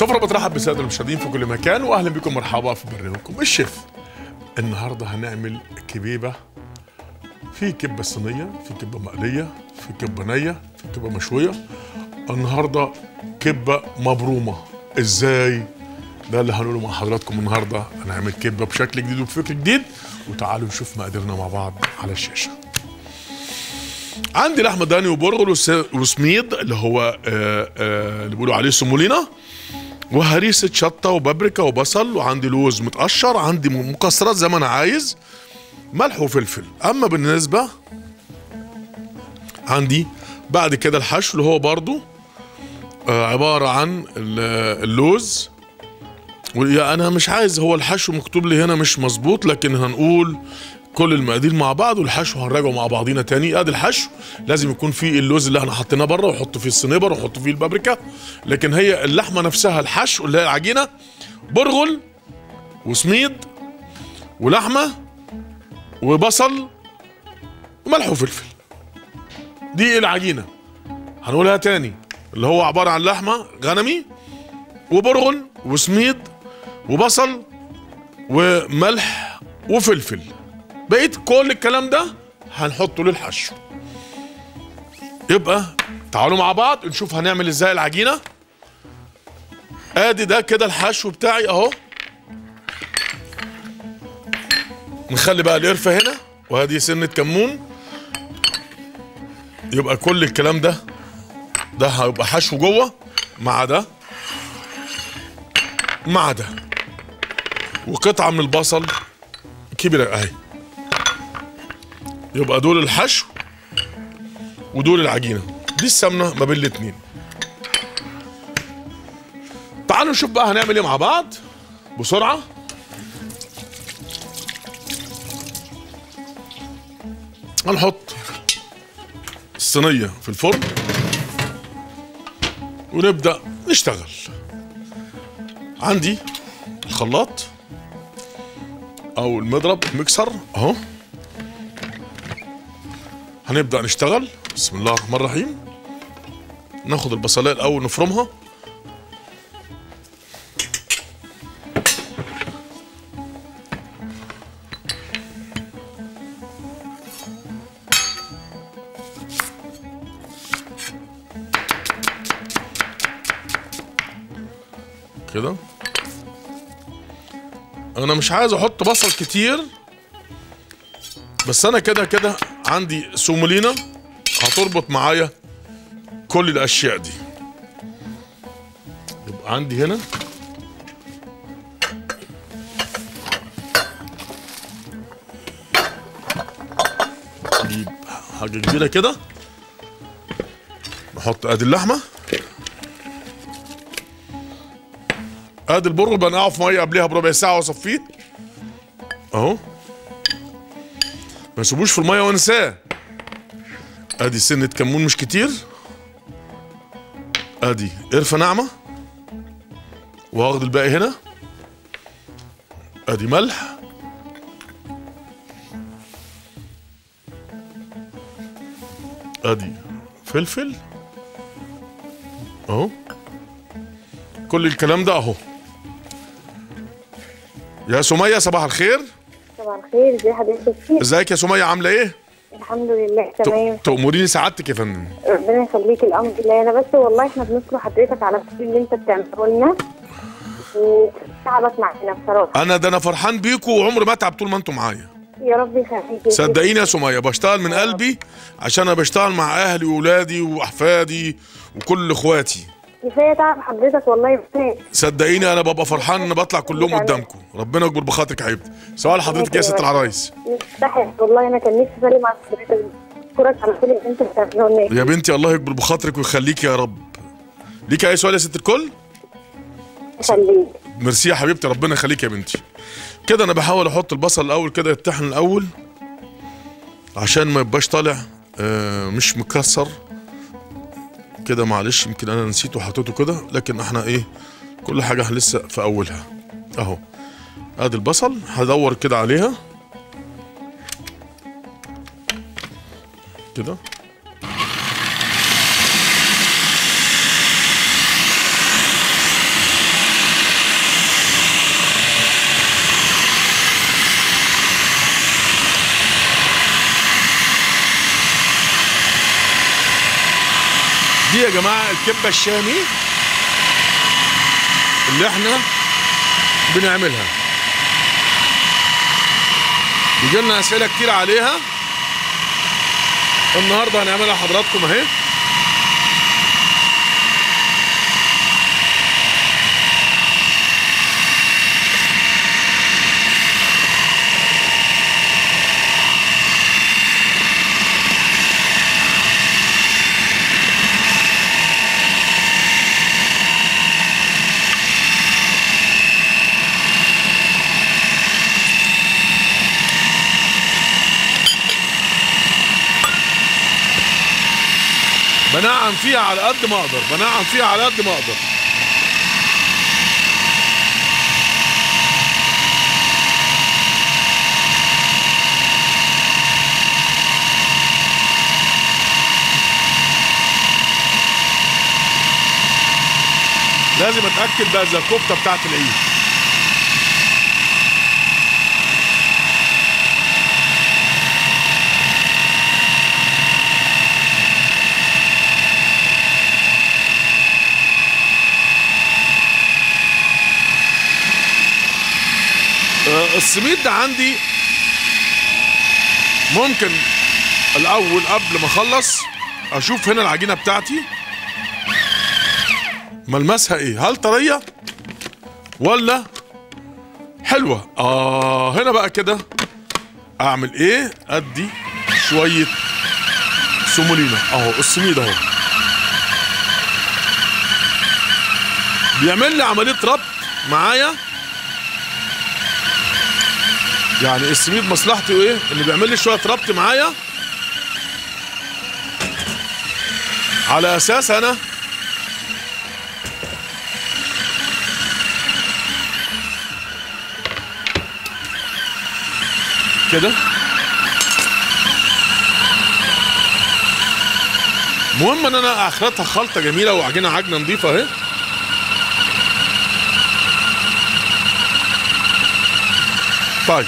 سفرة بترحب بالسادة المشاهدين في كل مكان واهلا بكم مرحبا في برنامجكم الشيف النهارده هنعمل كبيبة في كبة صينية في كبة مقلية في كبة نية في كبة مشوية النهارده كبة مبرومة ازاي ده اللي هنقوله مع حضراتكم النهارده هنعمل كبة بشكل جديد وبفكر جديد وتعالوا نشوف مقاديرنا مع بعض على الشاشة عندي لحمة ضاني وبرغل وس- وسميد اللي هو آه، آه، اللي بيقولوا عليه سمولينا وهريسة شطة وبابريكا وبصل وعندي لوز متقشر عندي م- مكسرات زي ما انا عايز ملح وفلفل اما بالنسبة عندي بعد كده الحشو اللي هو برضو آه، عبارة عن ال- اللوز ويا انا مش عايز هو الحشو مكتوب لي هنا مش مظبوط لكن هنقول كل المقادير مع بعض والحشو هنراجعه مع بعضينا تاني ادي الحشو لازم يكون فيه اللوز اللي احنا حطيناه بره ونحط فيه الصنيبر ونحط فيه البابريكا لكن هي اللحمه نفسها الحشو اللي هي العجينه برغل وسميد ولحمه وبصل وملح وفلفل دي العجينه هنقولها تاني اللي هو عباره عن لحمه غنمي وبرغل وسميد وبصل وملح وفلفل بقيت كل الكلام ده هنحطه للحشو يبقى تعالوا مع بعض نشوف هنعمل ازاي العجينه ادي ده كده الحشو بتاعي اهو نخلي بقى القرفه هنا وهذه سنه كمون يبقى كل الكلام ده ده هيبقى حشو جوه مع ده مع ده وقطعه من البصل كبيره اهي يبقى دول الحشو ودول العجينه دي السمنه ما بين الاتنين تعالوا نشوف بقى هنعمل ايه مع بعض بسرعه هنحط الصينيه في الفرن ونبدا نشتغل عندي الخلاط او المضرب ميكسر اهو هنبدا نشتغل بسم الله الرحمن الرحيم ناخد البصلايه الاول نفرمها كده انا مش عايز احط بصل كتير بس انا كده كده عندي سومولينا هتربط معايا كل الاشياء دي يبقى عندي هنا نجيب حاجه كبيره كده نحط ادي اللحمه ادي البرغل بنقعه في ميه قبلها بربع ساعه واصفيه اهو ما يسيبوش في الميه وانساه ادي سنه كمون مش كتير ادي قرفه ناعمه واخد الباقي هنا ادي ملح ادي فلفل اهو كل الكلام ده اهو يا سمية صباح الخير صباح الخير ازي حضرتك ازيك يا سمية عاملة ايه؟ الحمد لله تمام ت- تأمريني سعادتك يا فندم ربنا يخليك الامر لله انا بس والله احنا بنشكر حضرتك على كل اللي انت بتعمله لنا وتعبك معانا بصراحه انا ده انا فرحان بيكوا وعمري ما اتعب طول ما انتوا معايا يا رب يخليك صدقيني يا سمية بشتغل من قلبي عشان انا بشتغل مع اهلي واولادي واحفادي وكل اخواتي كفايه تعب حضرتك والله كفايه صدقيني انا ببقى فرحان ان بطلع كلهم قدامكم ربنا يكبر بخاطرك يا حبيبتي سؤال حضرتك يا ست العرايس مستحيل والله انا كان نفسي اسلم على حضرتك اشكرك على كل اللي انت بتعمله لنا يا بنتي الله يكبر بخاطرك ويخليك يا رب ليك اي سؤال يا ست الكل يخليك ميرسي يا حبيبتي ربنا يخليك يا بنتي كده انا بحاول احط البصل الاول كده يتطحن الاول عشان ما يبقاش طالع آه مش مكسر كده معلش يمكن انا نسيته وحطيته كده لكن احنا ايه كل حاجه لسه في اولها اهو ادي البصل هدور كده عليها كده دي يا جماعه الكبه الشامي اللي احنا بنعملها بيجي لنا اسئله كتير عليها النهارده هنعملها لحضراتكم اهي بنعم فيها على قد ما اقدر بنعم فيها على قد ما اقدر لازم اتاكد بقى زي الكفته بتاعت العيد آه، السميد ده عندي ممكن الاول قبل ما اخلص اشوف هنا العجينه بتاعتي ملمسها ايه هل طريه ولا حلوه اه هنا بقى كده اعمل ايه ادي شويه سمولينا اهو السميد اهو بيعمل لي عمليه ربط معايا يعني السميد مصلحته ايه اللي بيعمل لي شويه ربط معايا على اساس انا كده المهم ان انا اخرتها خلطه جميله وعجينه عجنه نظيفه اهي طيب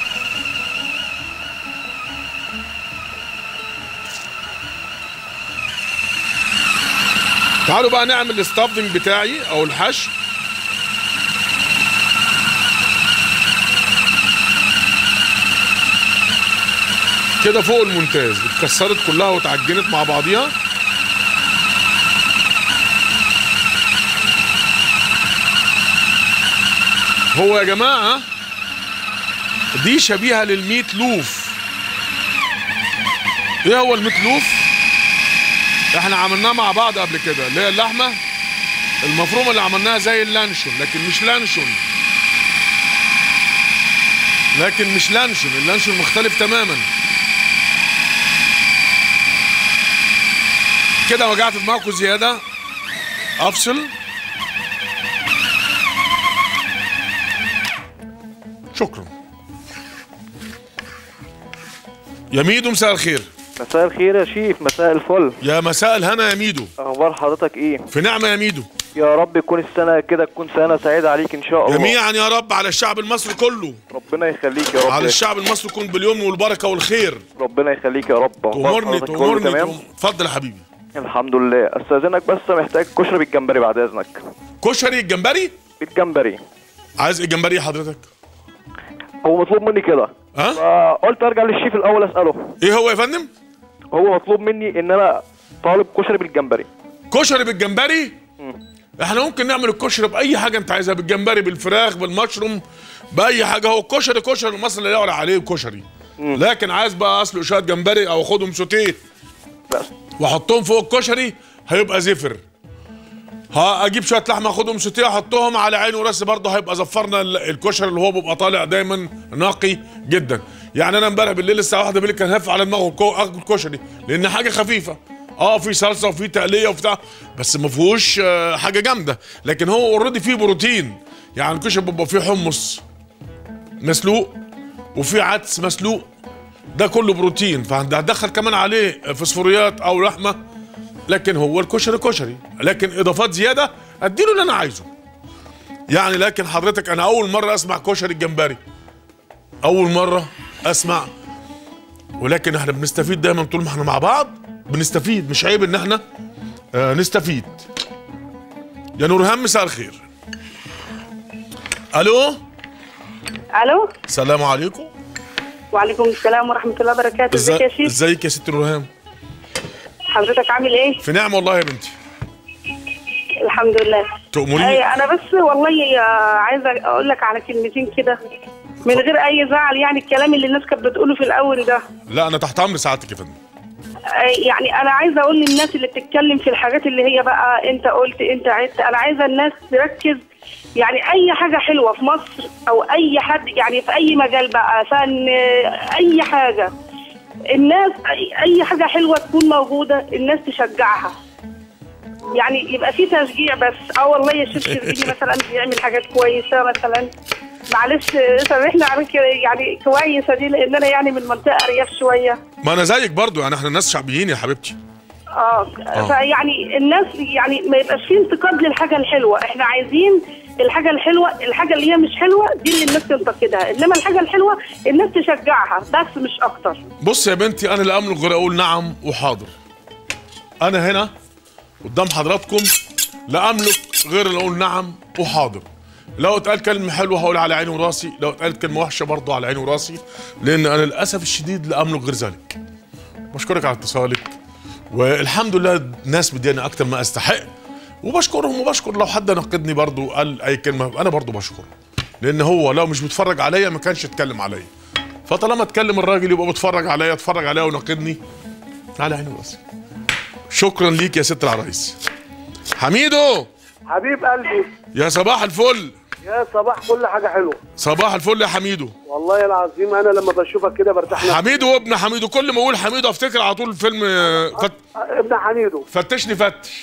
تعالوا بقى نعمل الستافنج بتاعي او الحشو كده فوق الممتاز اتكسرت كلها واتعجنت مع بعضيها هو يا جماعه دي شبيهه للميت لوف ايه هو الميت لوف احنا عملناه مع بعض قبل كده اللي هي اللحمه المفرومه اللي عملناها زي اللانشون لكن مش لانشون لكن مش لانشون اللانشون مختلف تماما كده وجعت دماغكم زياده افصل شكرا يا ميدو مساء الخير مساء الخير يا شيف مساء الفل يا مساء الهنا يا ميدو اخبار حضرتك ايه في نعمه يا ميدو يا رب تكون السنه كده تكون سنه سعيده عليك ان شاء الله جميعا يا رب على الشعب المصري كله ربنا يخليك يا رب على الشعب المصري يكون باليمن والبركه والخير ربنا يخليك يا رب أخبار تأمرني حضرتك كله تأمرني تمام تأم- اتفضل يا حبيبي الحمد لله استاذنك بس محتاج كشري بالجمبري بعد اذنك كشري الجمبري بالجمبري عايز ايه جمبري حضرتك هو مطلوب مني كده ها فقلت ارجع للشيف الاول اساله ايه هو يا فندم هو مطلوب مني ان انا طالب كشري بالجمبري كشري بالجمبري احنا ممكن نعمل الكشري باي حاجه انت عايزها بالجمبري بالفراخ بالمشروم باي حاجه هو الكشري كشري المصري لا يعلى عليه كشري لكن عايز بقى اسلق شويه جمبري او اخدهم سوتيه لا واحطهم فوق الكشري هيبقى زفر ها اجيب شويه لحمه اخدهم سوتيه احطهم على عين وراسي برضه هيبقى زفرنا ال- الكشري اللي هو بيبقى طالع دايما نقي جدا يعني انا امبارح بالليل الساعه 1 بالليل كان هف على دماغه كو- اكل كشري لان حاجه خفيفه اه في صلصه وفي تقليه وبتاع بس ما فيهوش آه، حاجه جامده لكن هو اوريدي فيه بروتين يعني الكشري بيبقى فيه حمص مسلوق وفي عدس مسلوق ده كله بروتين فهتدخل كمان عليه فوسفوريات او لحمه لكن هو الكشري كشري لكن اضافات زياده اديله اللي انا عايزه يعني لكن حضرتك انا اول مره اسمع كشري الجمبري اول مره اسمع ولكن احنا بنستفيد دايما طول ما احنا مع بعض بنستفيد مش عيب ان احنا آه نستفيد يا نورهان مساء الخير الو الو السلام عليكم وعليكم السلام ورحمه الله وبركاته ازيك يا ازاي شيخ ازيك يا ست نورهان حضرتك عامل ايه في نعمه والله يا بنتي الحمد لله تأمريني أي انا بس والله آه، عايزه اقول لك على كلمتين كده من غير اي زعل يعني الكلام اللي الناس كانت بتقوله في الاول ده لا انا تحت امر سعادتك يا فندم آه، يعني انا عايزه اقول للناس اللي بتتكلم في الحاجات اللي هي بقى انت قلت انت عدت انا عايزه الناس تركز يعني اي حاجه حلوه في مصر او اي حد يعني في اي مجال بقى فن آه، اي حاجه الناس أي- اي حاجه حلوه تكون موجوده الناس تشجعها يعني يبقى في تشجيع بس اه والله يا شيخ شربيني مثلا بيعمل حاجات كويسه مثلا معلش سامحنا على كده يعني كويسه دي لان انا يعني من منطقه ارياف شويه ما انا زيك برضو يعني احنا ناس شعبيين يا حبيبتي اه فيعني الناس يعني ما يبقاش فيه انتقاد للحاجه الحلوه احنا عايزين الحاجه الحلوه الحاجه اللي هي مش حلوه دي اللي الناس تنتقدها انما الحاجه الحلوه الناس تشجعها بس مش اكتر بص يا بنتي انا لا املك غير اقول نعم وحاضر انا هنا قدام حضراتكم لا املك غير ان اقول نعم وحاضر لو اتقال كلمة حلوة هقول على عيني وراسي لو اتقال كلمة وحشة برضه على عيني وراسي لأن أنا للأسف الشديد لا أملك غير ذلك بشكرك على اتصالك والحمد لله الناس بدياني أكتر ما أستحق وبشكرهم وبشكر لو حد نقدني برضه قال أي كلمة أنا برضه بشكره لأن هو لو مش بيتفرج عليا ما كانش يتكلم عليا فطالما اتكلم الراجل يبقى بيتفرج عليا اتفرج عليا ونقدني على عيني وراسي شكرا ليك يا ست العرايس حميدو حبيب قلبي يا صباح الفل يا صباح كل حاجة حلوة صباح الفل يا حميدو والله العظيم أنا لما بشوفك كده برتاح نفسي. حميدو وابن حميدو كل ما اقول حميدو افتكر على طول فيلم آه، فت... ابن حميدو فتشني فتش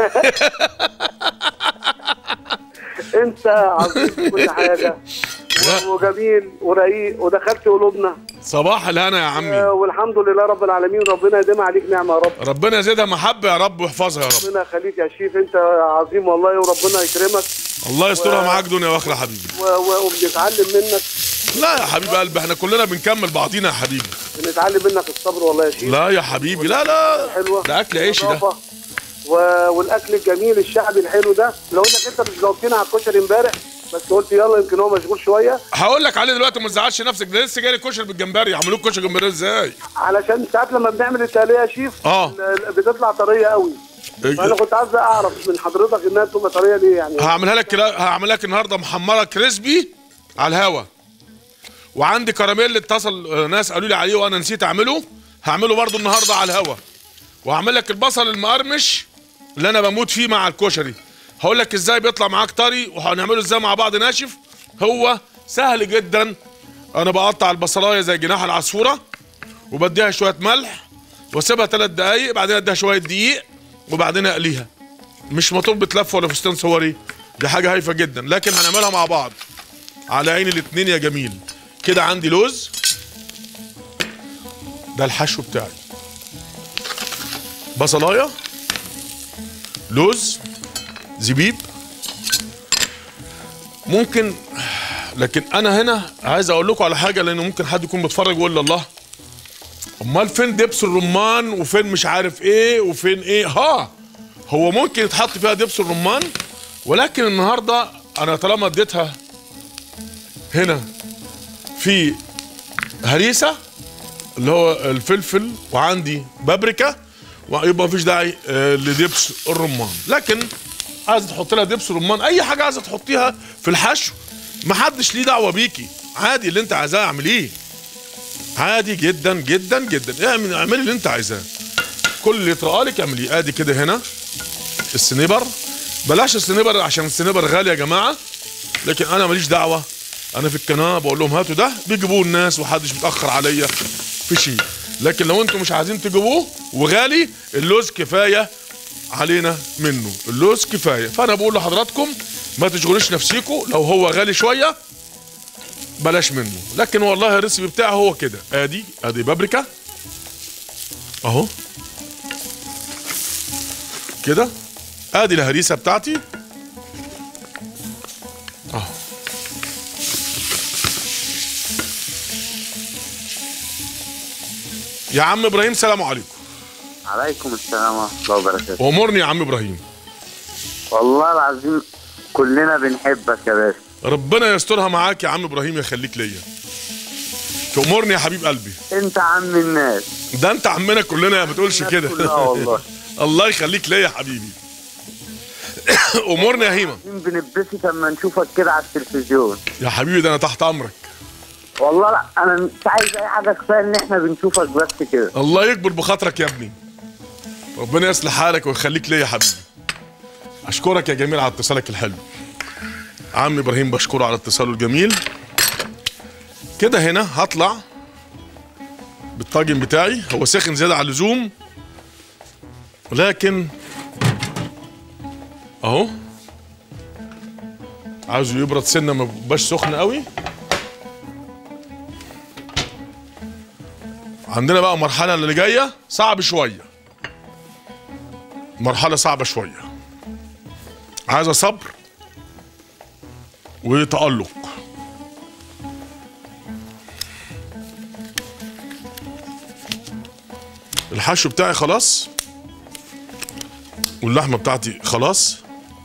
أنت عظيم في كل حاجة لا. وجميل ورقيق ودخلت قلوبنا صباح الهنا يا عمي آه، والحمد لله رب العالمين ربنا يديم عليك نعمة يا رب ربنا يزيدها محبة يا رب ويحفظها يا رب ربنا يخليك يا شيف أنت عظيم والله وربنا يكرمك الله يسترها معاك دنيا واخرة حبيبي و- و- وبنتعلم منك لا يا حبيب قلبي احنا كلنا بنكمل بعضينا يا حبيبي بنتعلم منك الصبر والله يا شيف لا يا حبيبي لا لا حلوة ده اكل عيش ده نظافة. و... والاكل الجميل الشعبي الحلو ده لو انك انت مش جاوبتنا على الكشري امبارح بس قلت يلا يمكن هو مشغول شويه هقول لك عليه دلوقتي ما تزعلش نفسك ده لسه جاي كشري بالجمبري عملوه كشري جمبري ازاي علشان ساعات لما بنعمل التقليه يا شيف آه. ال- ال- بتطلع طريه قوي فانا كنت عايز اعرف من حضرتك انها تبقى طريه ليه يعني هعملها لك كلا... هعملها لك النهارده محمره كريسبي على الهوا وعندي كراميل اتصل آه، ناس قالوا لي عليه وانا نسيت اعمله هعمله برضو النهارده على الهوا وهعمل لك البصل المقرمش اللي انا بموت فيه مع الكشري هقول لك ازاي بيطلع معاك طري وهنعمله ازاي مع بعض ناشف هو سهل جدا انا بقطع البصلايه زي جناح العصفوره وبديها شويه ملح واسيبها ثلاث دقايق بعدين اديها شويه دقيق وبعدين اقليها مش مطلوب بتلف ولا فستان صوري دي حاجه هايفه جدا لكن هنعملها مع بعض على عين الاتنين يا جميل كده عندي لوز ده الحشو بتاعي بصلايه لوز زبيب ممكن لكن انا هنا عايز اقول لكم على حاجه لان ممكن حد يكون بيتفرج ويقول الله امال فين دبس الرمان وفين مش عارف ايه وفين ايه ها هو ممكن يتحط فيها دبس الرمان ولكن النهارده انا طالما اديتها هنا في هريسه اللي هو الفلفل وعندي بابريكا ويبقى مفيش داعي آه، لدبس الرمان لكن عايزه تحط لها دبس رمان اي حاجه عايزه تحطيها في الحشو محدش ليه دعوه بيكي عادي اللي انت عايزاه اعمليه عادي جدا جدا جدا اعمل اعملي اللي انت عايزاه كل اللي يطرقالك اعمليه ادي كده هنا السنيبر بلاش السنيبر عشان السنيبر غالي يا جماعه لكن انا ماليش دعوه انا في القناه بقول لهم هاتوا ده بيجيبوه الناس وحدش متاخر عليا في شيء لكن لو انتم مش عايزين تجيبوه وغالي اللوز كفايه علينا منه اللوز كفايه فانا بقول لحضراتكم ما تشغلوش نفسيكم لو هو غالي شويه بلاش منه لكن والله الريسبي بتاعه هو كده ادي ادي بابريكا اهو كده ادي الهريسه بتاعتي اهو يا عم ابراهيم سلام عليكم عليكم السلام ورحمة الله وبركاته امرني يا عم ابراهيم والله العظيم كلنا بنحبك يا باشا ربنا يسترها معاك يا عم ابراهيم يخليك ليا تأمرني يا حبيب قلبي انت عم الناس ده انت عمنا كلنا ما تقولش الناس كده كلها والله الله يخليك ليا يا حبيبي امرني يا هيما بنتبسط لما نشوفك كده على التلفزيون يا حبيبي ده انا تحت امرك والله لا انا مش عايز اي حاجه كفايه ان احنا بنشوفك بس كده الله يكبر بخاطرك يا ابني ربنا يصلح حالك ويخليك ليا يا حبيبي اشكرك يا جميل على اتصالك الحلو عم ابراهيم بشكره على اتصاله الجميل كده هنا هطلع بالطاجن بتاعي هو ساخن زياده على اللزوم ولكن اهو عاوزه يبرد سنه ما يبقاش سخن قوي عندنا بقى مرحلة اللي جاية صعب شوية مرحلة صعبة شوية عايزة صبر وتألق الحشو بتاعي خلاص واللحمة بتاعتي خلاص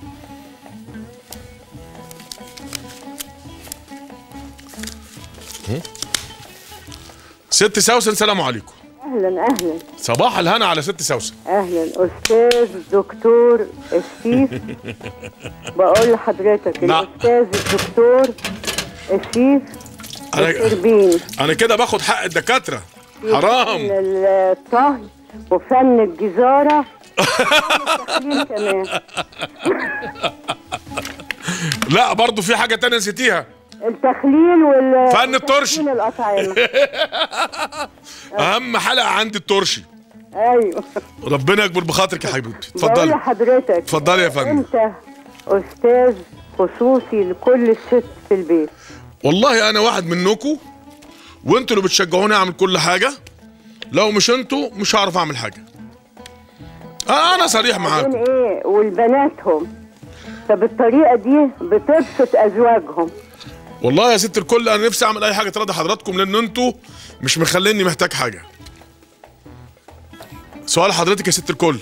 ست سوسن سلام عليكم اهلا اهلا صباح الهنا على ست سوسن اهلا استاذ دكتور الشيف بقول لحضرتك نعم. الاستاذ الدكتور الشيف انا التربيني انا كده باخد حق الدكاتره حرام فن الطهي وفن الجزاره والتحليل كمان لا برضو في حاجه تانية نسيتيها التخليل وال فن الطرش. وتحليل الاطعمه اهم حلقه عندي الترشي ايوه ربنا يكبر بخاطرك يا حبيبتي بقول اتفضلي لحضرتك اتفضلي يا فندم انت استاذ خصوصي لكل ست في البيت والله انا واحد منكم وانتوا اللي بتشجعوني اعمل كل حاجه لو مش انتوا مش هعرف اعمل حاجه آه انا صريح بين معاكم ايه والبناتهم فبالطريقه دي بتبسط ازواجهم والله يا ست الكل انا نفسي اعمل اي حاجه ترضي حضراتكم لان انتوا مش مخليني محتاج حاجه سؤال حضرتك يا ست الكل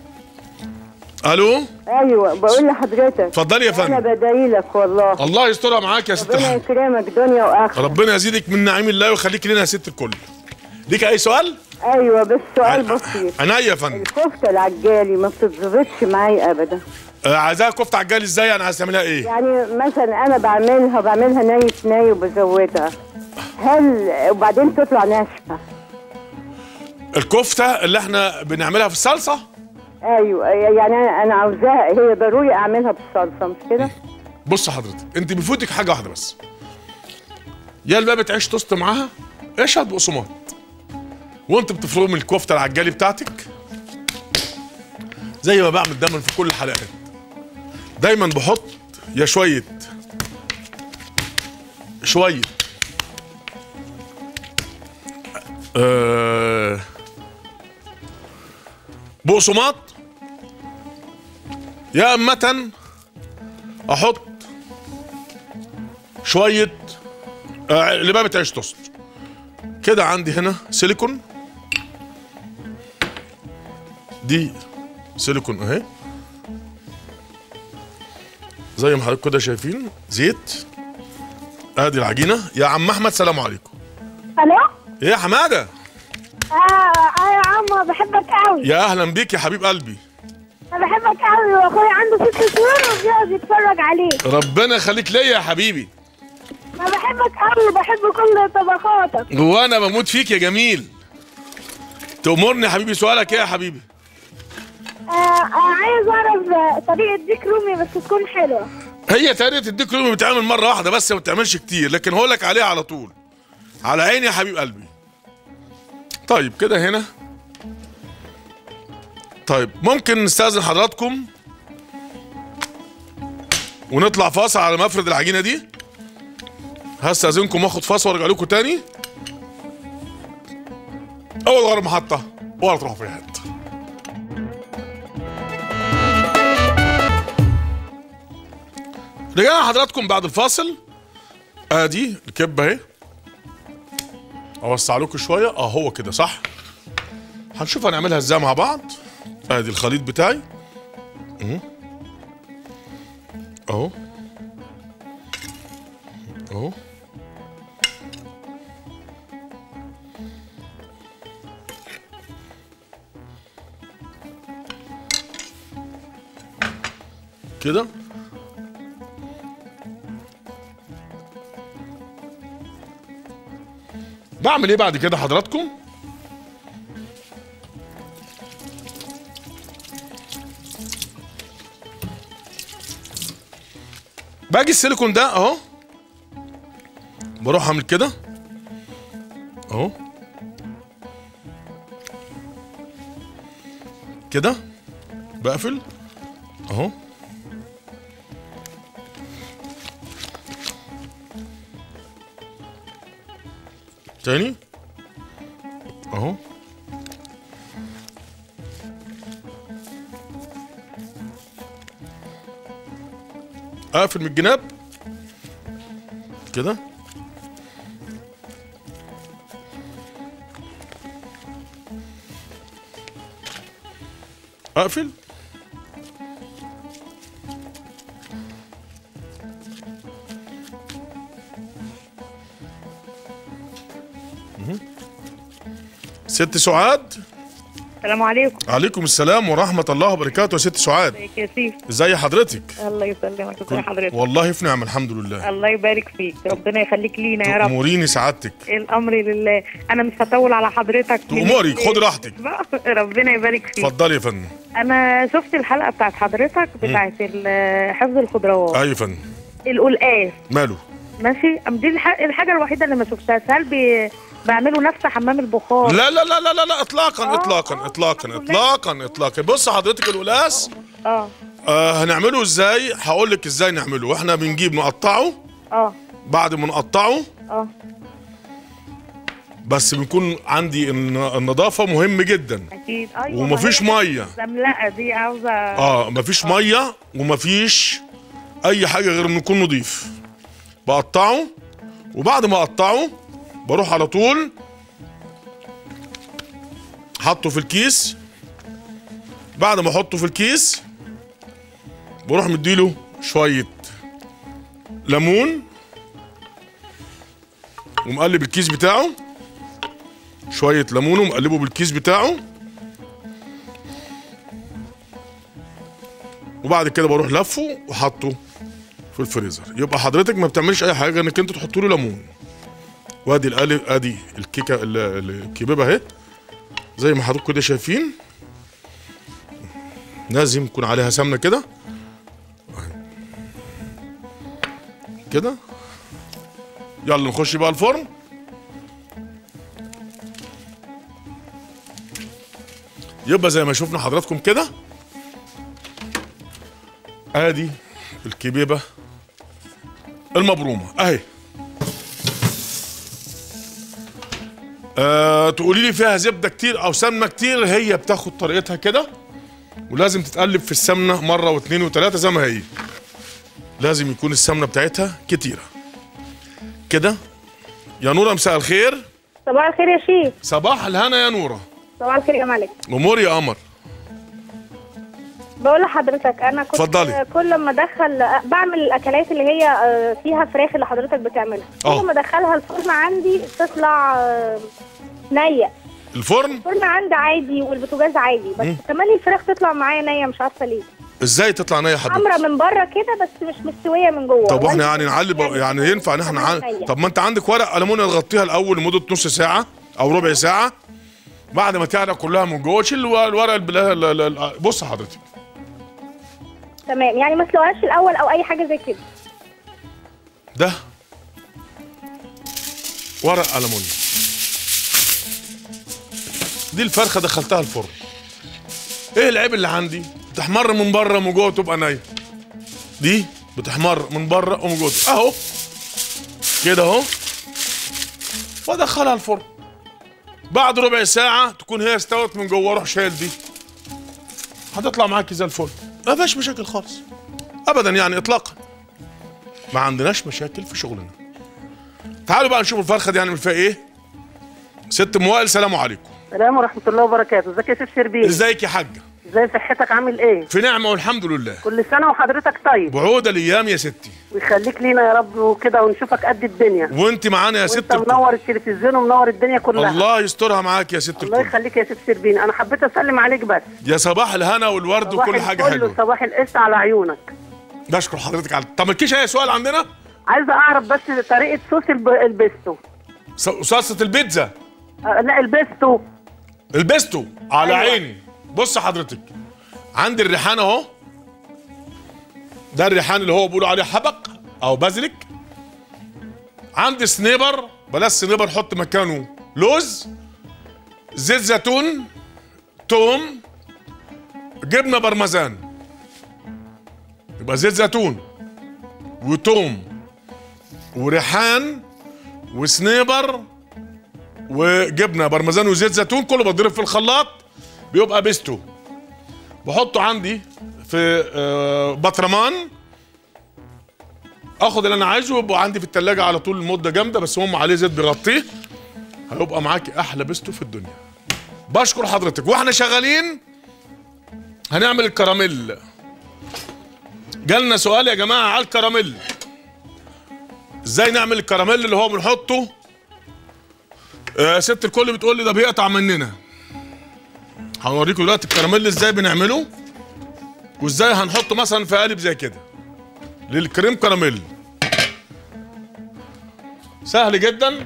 الو ايوه بقول لحضرتك اتفضلي يا انا فندم بدعي لك والله الله يسترها معاك يا ست ربنا الحاج يكرمك دنيا واخره ربنا يزيدك من نعيم الله ويخليك لنا يا ست الكل ليك اي سؤال ايوه بس سؤال بسيط عينيا يا فندم الكفته العجالي ما بتتظبطش معايا ابدا آه، عايزاها كفته عجال ازاي انا عايز تعملها ايه يعني مثلا انا بعملها بعملها ني في ني وبزودها هل وبعدين تطلع ناشفه الكفته اللي احنا بنعملها في الصلصه ايوه يعني انا أنا عاوزاها هي ضروري اعملها بالصلصه مش كده بص حضرتك انت بيفوتك حاجه واحده بس يا بقى بتعيش توست معاها اشهد بقسماط وانت بتفرمي الكفته العجالي بتاعتك زي ما بعمل دايما في كل الحلقات دايما بحط يا شويه شويه آه بقسماط يا أمة احط شويه آه لبابه عيش توست كده عندي هنا سيليكون دي سيليكون اهي زي ما حضرتك كده شايفين زيت ادي العجينه يا عم احمد سلام عليكم الو ايه يا حماده اه اه يا عم بحبك قوي يا اهلا بيك يا حبيب قلبي انا بحبك قوي واخويا عنده ست شهور وبيقعد يتفرج عليك ربنا يخليك ليا يا حبيبي انا بحبك قوي وبحب كل طبخاتك وانا بموت فيك يا جميل تأمرني يا حبيبي سؤالك ايه يا حبيبي آه آه عايز اعرف آه، طريقه ديك رومي بس تكون حلوه هي طريقه الديك رومي بتتعمل مره واحده بس ما بتعملش كتير لكن هقول لك عليها على طول على عيني يا حبيب قلبي طيب كده هنا طيب ممكن نستأذن حضراتكم ونطلع فاصل على مفرد العجينه دي هستأذنكم واخد فاصل وارجع لكم تاني اول غير محطه ولا تروحوا في أي حته رجعنا حضراتكم بعد الفاصل ادي الكبه اهي اوسع لكم شويه اه هو كده صح هنشوف هنعملها ازاي مع بعض ادي الخليط بتاعي اهو اهو اهو كده بعمل ايه بعد كده حضراتكم باجي السيليكون ده اهو بروح اعمل كده اهو كده بقفل اهو تاني اهو اقفل من الجناب كده اقفل مهم. ست سعاد السلام عليكم عليكم السلام ورحمة الله وبركاته يا ست سعاد ازيك يا سيف ازي حضرتك الله يسلمك ازي حضرتك والله في نعم الحمد لله الله يبارك فيك ربنا يخليك لينا يا رب تأمريني سعادتك الامر لله انا مش هطول على حضرتك تأمري خد راحتك ربنا يبارك فيك اتفضلي يا فندم انا شفت الحلقه بتاعت حضرتك بتاعت ال- حفظ الخضروات ايوه يا فندم القلقاس ماله ماشي أم دي الح- الحاجه الوحيده اللي ما شفتهاش هل بي... بيعملوا نفس حمام البخار لا لا لا لا لا, لا اطلاقا آه، اطلاقا آه، اطلاقا الحمد لله. اطلاقا اطلاقا بص حضرتك القلاس اه آه هنعمله ازاي هقول لك ازاي نعمله احنا بنجيب نقطعه اه بعد ما نقطعه اه بس بيكون عندي الن- النظافه مهم جدا اكيد ايوه ومفيش ما هي ميه الزملقه دي عاوزه اه مفيش ميه ومفيش اي حاجه غير انه يكون نضيف بقطعه وبعد ما اقطعه بروح على طول حطه في الكيس بعد ما احطه في الكيس بروح مديله شويه ليمون ومقلب الكيس بتاعه شويه ليمون ومقلبه بالكيس بتاعه وبعد كده بروح لفه وحطه في الفريزر يبقى حضرتك ما بتعملش اي حاجه انك انت تحط له ليمون وادي القالب ادي الكيكه ال- ال- الكبيبه اهي زي ما حضرتك كده شايفين لازم يكون عليها سمنه كده كده يلا نخش بقى الفرن يبقى زي ما شفنا حضراتكم كده ادي الكبيبه المبرومه اهي أه تقولي لي فيها زبده كتير او سمنه كتير هي بتاخد طريقتها كده ولازم تتقلب في السمنه مره واثنين وثلاثه زي ما هي لازم يكون السمنه بتاعتها كتيره كده يا نوره مساء الخير صباح الخير يا شيخ صباح الهنا يا نوره صباح الخير يا ملك امور يا قمر بقول لحضرتك انا كنت اتفضلي. كل ما ادخل بعمل الاكلات اللي هي آه، فيها فراخ اللي حضرتك بتعملها آه. كل ما ادخلها الفرن عندي تطلع آه، نيه الفرن الفرن عندي عادي والبوتاجاز عادي بس كمان الفراخ تطلع معايا نيه مش عارفه ليه ازاي تطلع نيه حضرتك حمرا من بره كده بس مش مستويه من جوه طب واحنا ولا- يعني نعلي يعني ينفع ان احنا كمان نعلي نية. طب ما انت عندك ورق المونيا تغطيها الاول لمده نص ساعه او ربع ساعه بعد ما تعرق كلها من جوه شيل الو- الورق البلا... لا- لا- لا- بص حضرتك تمام يعني ما اسلقهاش الاول او اي حاجه زي كده ده ورق المونيا دي الفرخه دخلتها الفرن ايه العيب اللي عندي بتحمر من بره ومن جوه تبقى نيه دي بتحمر من بره ومن جوه اهو كده اهو وادخلها الفرن بعد ربع ساعه تكون هي استوت من جوه اروح شايل دي هتطلع معاكي زي الفل ما فيهاش مشاكل خالص ابدا يعني اطلاقا ما عندناش مشاكل في شغلنا تعالوا بقى نشوف الفرخه دي هنعمل فيها ايه ست ام وائل سلام عليكم السلام ورحمة الله وبركاته، ازيك يا شيخ شربين؟ ازيك يا حاجه ازاي صحتك عامل ايه؟ في نعمه والحمد لله كل سنة وحضرتك طيب بعود الايام يا ستي ويخليك لينا يا رب وكده ونشوفك قد الدنيا وانت معانا يا ست وانت الكل. منور التلفزيون ومنور الدنيا كلها الله يسترها معاك يا ست الله الكل يخليك يا شيخ شربين، أنا حبيت أسلم عليك بس يا صباح الهنا والورد صباح وكل حاجه الفل حلوه وصباح القشطة على عيونك بشكر حضرتك على طب مالكيش اي سؤال عندنا عايزة أعرف بس طريقة صوص الب... البيستو ص- صلصه البيتزا آه لا البيستو البيستو على أيوة. عيني بص حضرتك عندي الريحان اهو ده الريحان اللي هو بيقولوا عليه حبق او بازليك عندي سنيبر بلاش سنيبر حط مكانه لوز زيت زيتون توم جبنه برمزان يبقى زيت زيتون وتوم وريحان وسنيبر وجبنه برمزان وزيت زيتون كله بضرب في الخلاط بيبقى بيستو بحطه عندي في آه، بطرمان اخد اللي انا عايزه ويبقى عندي في التلاجة على طول المده جامده بس هم عليه زيت بيغطيه هيبقى معاكي احلى بيستو في الدنيا بشكر حضرتك واحنا شغالين هنعمل الكراميل جالنا سؤال يا جماعه على الكراميل ازاي نعمل الكراميل اللي هو بنحطه آه ست الكل بتقول لي ده بيقطع مننا هنوريكم دلوقتي الكراميل ازاي بنعمله وازاي هنحطه مثلا في قالب زي كده للكريم كراميل سهل جدا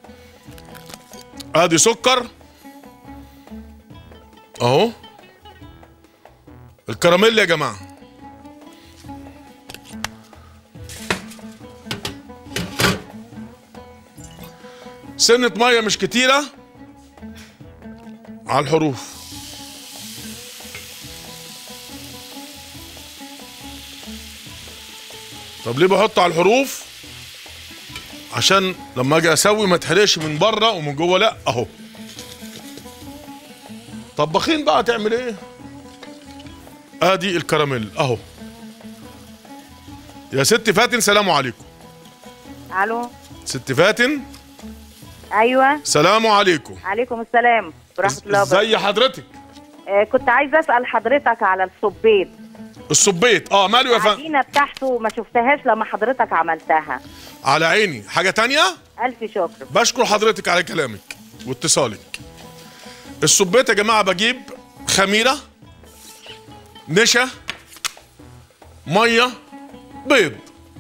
ادي سكر اهو الكراميل يا جماعه سنة مية مش كتيرة على الحروف طب ليه بحط على الحروف عشان لما اجي اسوي ما تحرقش من بره ومن جوه لا اهو طباخين بقى تعمل ايه ادي الكراميل اهو يا ست فاتن سلام عليكم الو ست فاتن ايوه سلام عليكم عليكم السلام ورحمه الله وبركاته ازي حضرتك آه كنت عايزه اسال حضرتك على الصبيط الصبيت اه ماله يا فندم العجينه بتاعته ما شفتهاش لما حضرتك عملتها على عيني حاجة تانية الف شكر بشكر حضرتك على كلامك واتصالك الصبيت يا جماعة بجيب خميرة نشا مية بيض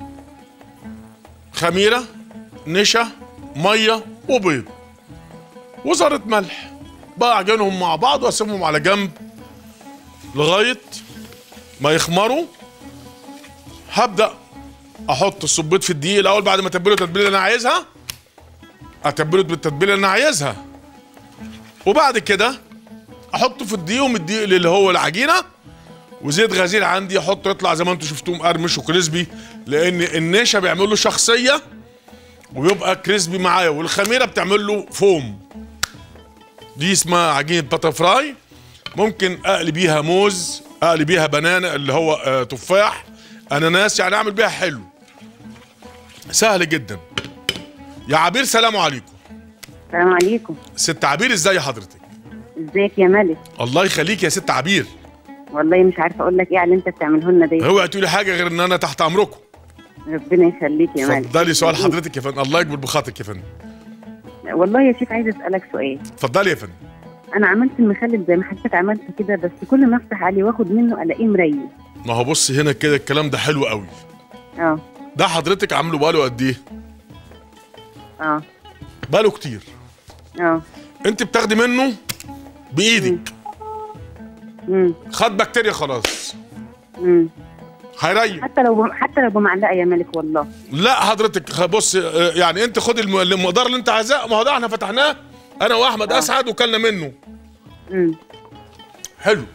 خميرة نشا مية وبيض وذرة ملح بعجنهم مع بعض واسيبهم على جنب لغاية ما يخمروا هبدأ احط الصبيط في الدقيق الاول بعد ما اتبله التتبيله اللي انا عايزها اتبله بالتتبيله اللي انا عايزها وبعد كده احطه في الدقيق ومن الدقيق اللي هو العجينه وزيت غزير عندي احطه يطلع زي ما انتم شفتوه مقرمش وكريسبي لان النشا بيعمل له شخصيه وبيبقى كريسبي معايا والخميره بتعمل له فوم دي اسمها عجينه باتر فراي ممكن اقلي بيها موز اقلي بيها بنانا اللي هو آه تفاح اناناس يعني اعمل بيها حلو سهل جدا يا عبير سلام عليكم السلام عليكم ست عبير ازاي حضرتك ازيك يا ملك الله يخليك يا ست عبير والله مش عارفه اقول لك ايه على اللي انت بتعمله لنا ده اوعي تقولي حاجه غير ان انا تحت امركم ربنا يخليك يا ملك اتفضلي سؤال حضرتك يا فندم الله يكبر بخاطرك يا فندم والله يا شيخ عايزه اسالك سؤال اتفضلي يا فندم انا عملت المخلل زي ما حضرتك عملت كده بس كل ما افتح عليه واخد منه الاقيه مريل ما هو بص هنا كده الكلام ده حلو قوي اه ده حضرتك عامله بقاله قد ايه اه بقاله كتير اه انت بتاخدي منه بايدك امم خد بكتيريا خلاص امم هيريح حتى لو حتى لو بمعلقه يا ملك والله لا حضرتك خ- بص آه، يعني انت خد الم- المقدار اللي انت عايزاه ما هو ده احنا فتحناه انا واحمد اسعد وكلنا منه امم حلو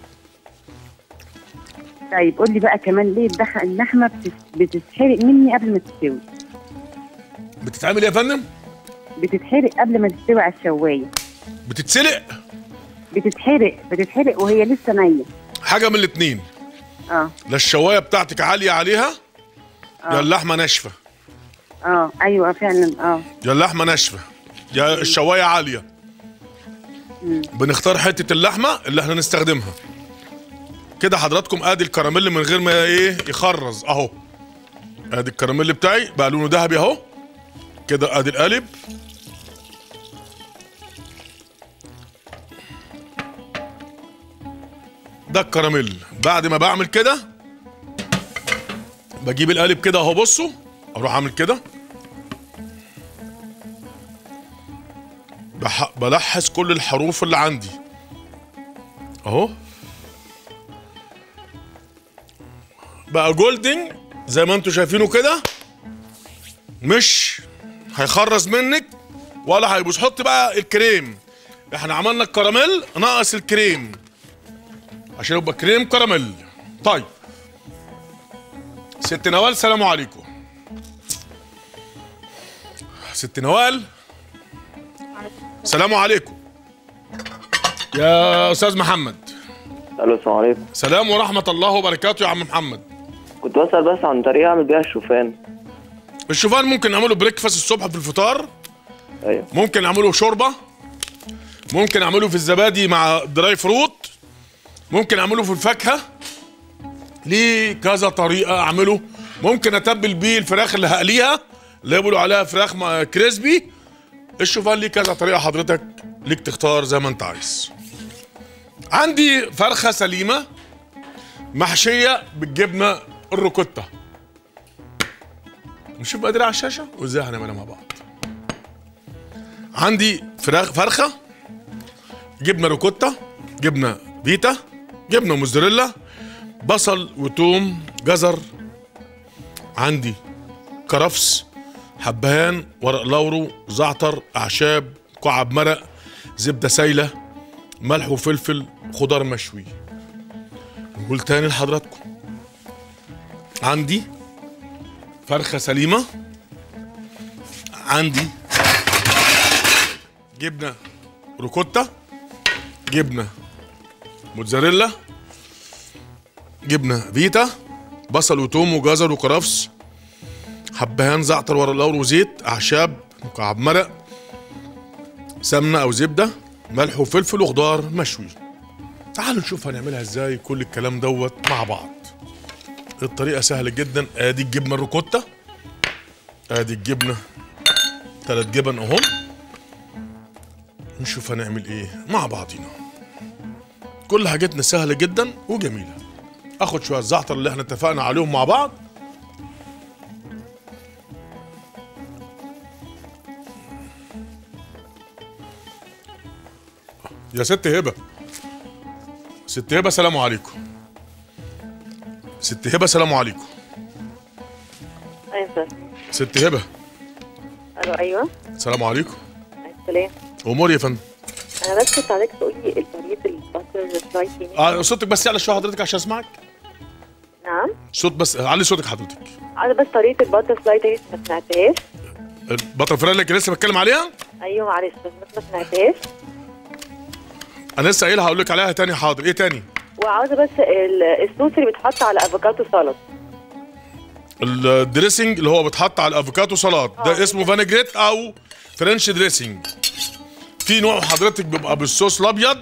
طيب قول لي بقى كمان ليه الدخ- اللحمه بتس- بتتحرق مني قبل ما تستوي بتتعمل ايه يا فندم بتتحرق قبل ما تستوي على الشوايه بتتسلق بتتحرق بتتحرق وهي لسه نيه حاجه من الاتنين اه لا الشوايه بتاعتك عاليه عليها يا اه اللحمه ناشفه اه ايوه فعلا اه يا اللحمه ناشفه يا الشوايه عاليه بنختار حته اللحمه اللي احنا نستخدمها كده حضراتكم ادي الكراميل من غير ما ايه يخرز اهو ادي الكراميل بتاعي بقى لونه ذهبي اهو كده ادي القالب ده الكراميل بعد ما بعمل كده بجيب القالب كده اهو بصوا اروح اعمل كده بح... بلحس كل الحروف اللي عندي اهو بقى جولدنج زي ما انتوا شايفينه كده مش هيخرز منك ولا هيبوظ حط بقى الكريم احنا عملنا الكراميل ناقص الكريم عشان يبقى كريم كراميل طيب ست نوال سلام عليكم ست نوال سلام عليكم يا استاذ محمد الو السلام عليكم سلام ورحمه الله وبركاته يا عم محمد كنت بسأل بس عن طريقة اعمل بيها الشوفان الشوفان ممكن نعمله بريكفاست الصبح في الفطار ايوه ممكن نعمله شوربه ممكن اعمله في الزبادي مع دراي فروت ممكن اعمله في الفاكهه ليه كذا طريقه اعمله ممكن اتبل بيه الفراخ اللي هقليها اللي يقولوا عليها فراخ م- كريسبي الشوفان ليه كذا طريقه حضرتك ليك تختار زي ما انت عايز عندي فرخه سليمه محشيه بالجبنه الروكوتا نشوف بقى دي على الشاشه وازاي هنعملها مع بعض عندي فراخ فرخه جبنه روكوتا جبنه فيتا جبنه موزاريلا بصل وتوم جزر عندي كرفس حبهان ورق لورو زعتر اعشاب كعب مرق زبده سايله ملح وفلفل خضار مشوي نقول تاني لحضراتكم عندي فرخه سليمه عندي جبنه روكوتا جبنه موتزاريلا جبنه فيتا بصل وتوم وجزر وكرفس حبهان زعتر ورق لور وزيت اعشاب مكعب مرق سمنه او زبده ملح وفلفل وخضار مشوي تعالوا نشوف هنعملها ازاي كل الكلام دوت مع بعض الطريقه سهله جدا ادي الجبنه الروكوتا ادي الجبنه ثلاث جبن اهم نشوف هنعمل ايه مع بعضينا كل حاجتنا سهله جدا وجميله اخد شويه الزعتر اللي احنا اتفقنا عليهم مع بعض يا ست هبه ست هبه سلام عليكم ست هبه سلام عليكم ايوه ست هبه الو ايوه سلام عليكم السلام امور يا فندم انا بس كنت عايزاك تقول لي الطريقه الباتر فلاي تاني اه صوتك بس يعلى شويه حضرتك عشان اسمعك نعم صوت بس علي صوتك حضرتك عايزه بس طريقه الباتر فلاي تاني ما سمعتهاش البطل فراخ اللي كان لسه بتكلم عليها ايوه معلش بس ما سمعتهاش انا لسه قايلها هقول لك عليها تاني حاضر ايه تاني وعاوزه بس ال- الصوص اللي بيتحط على افوكادو سالاد الدريسنج اللي هو بيتحط على الافوكاتو سلطات ده اسمه فانيجريت او فرنش دريسنج في نوع حضرتك بيبقى بالصوص الابيض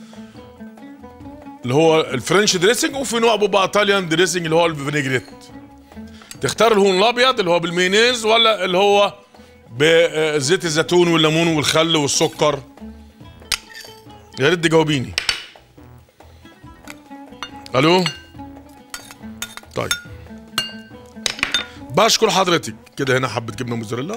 اللي هو الفرنش دريسنج وفي نوع بيبقى ايطاليان دريسنج اللي هو الفينيجريت تختار الهون الابيض اللي هو بالمايونيز ولا اللي هو بزيت الزيتون والليمون والخل والسكر يا ريت تجاوبيني الو طيب بشكر حضرتك كده هنا حبه جبنه موزاريلا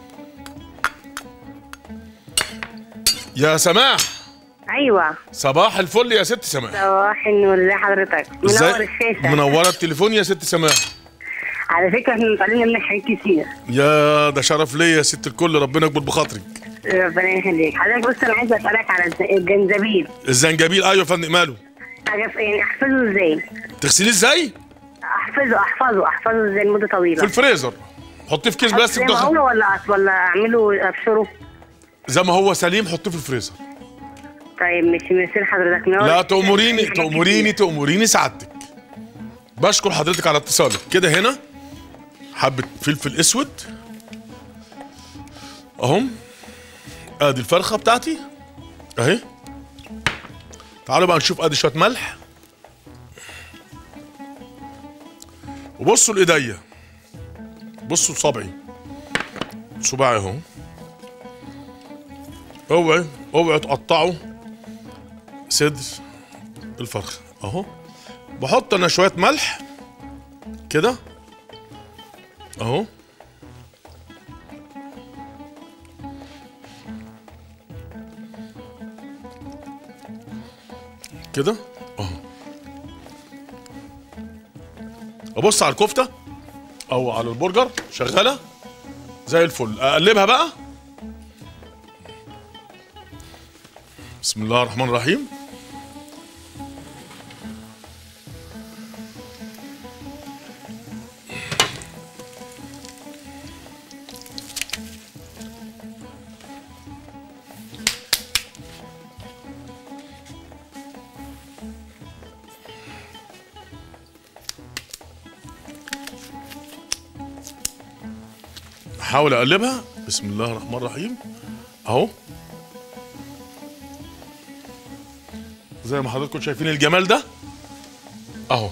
يا سماح ايوه صباح الفل يا ست سماح صباح النور ازي حضرتك منور ازاي الشاشه منوره التليفون يا ست سماح على فكره احنا متعلمين منك حاجات كتير يا ده شرف ليا يا ست الكل ربنا يكبر بخاطرك ربنا يخليك حضرتك بص انا عايزه اسالك على الز- الجنزبيل الزنجبيل ايوه يا فندم ماله حاجه في يعني احفظه ازاي تغسليه ازاي احفظه احفظه احفظه ازاي لمده طويله في الفريزر حطيه في كيس زي بلاستيك ما ضخم هو ولا ولا اعمله ابشره زي ما هو سليم حطيه في الفريزر طيب مش ميرسي حضرتك منور لا الشاشة. تأمريني حاجات تأمريني كتير. تأمريني سعادتك بشكر حضرتك على اتصالك كده هنا حبة فلفل اسود اهم ادي الفرخة بتاعتي اهي تعالوا بقى نشوف ادي شويه ملح وبصوا لايديا بصوا لصبعي صباعي اهو اوعي اوعي تقطعوا صدر الفرخه اهو بحط انا شويه ملح كده اهو كده اهو ابص على الكفته او على البرجر شغاله زي الفل اقلبها بقى بسم الله الرحمن الرحيم احاول اقلبها بسم الله الرحمن الرحيم اهو زي ما حضراتكم شايفين الجمال ده اهو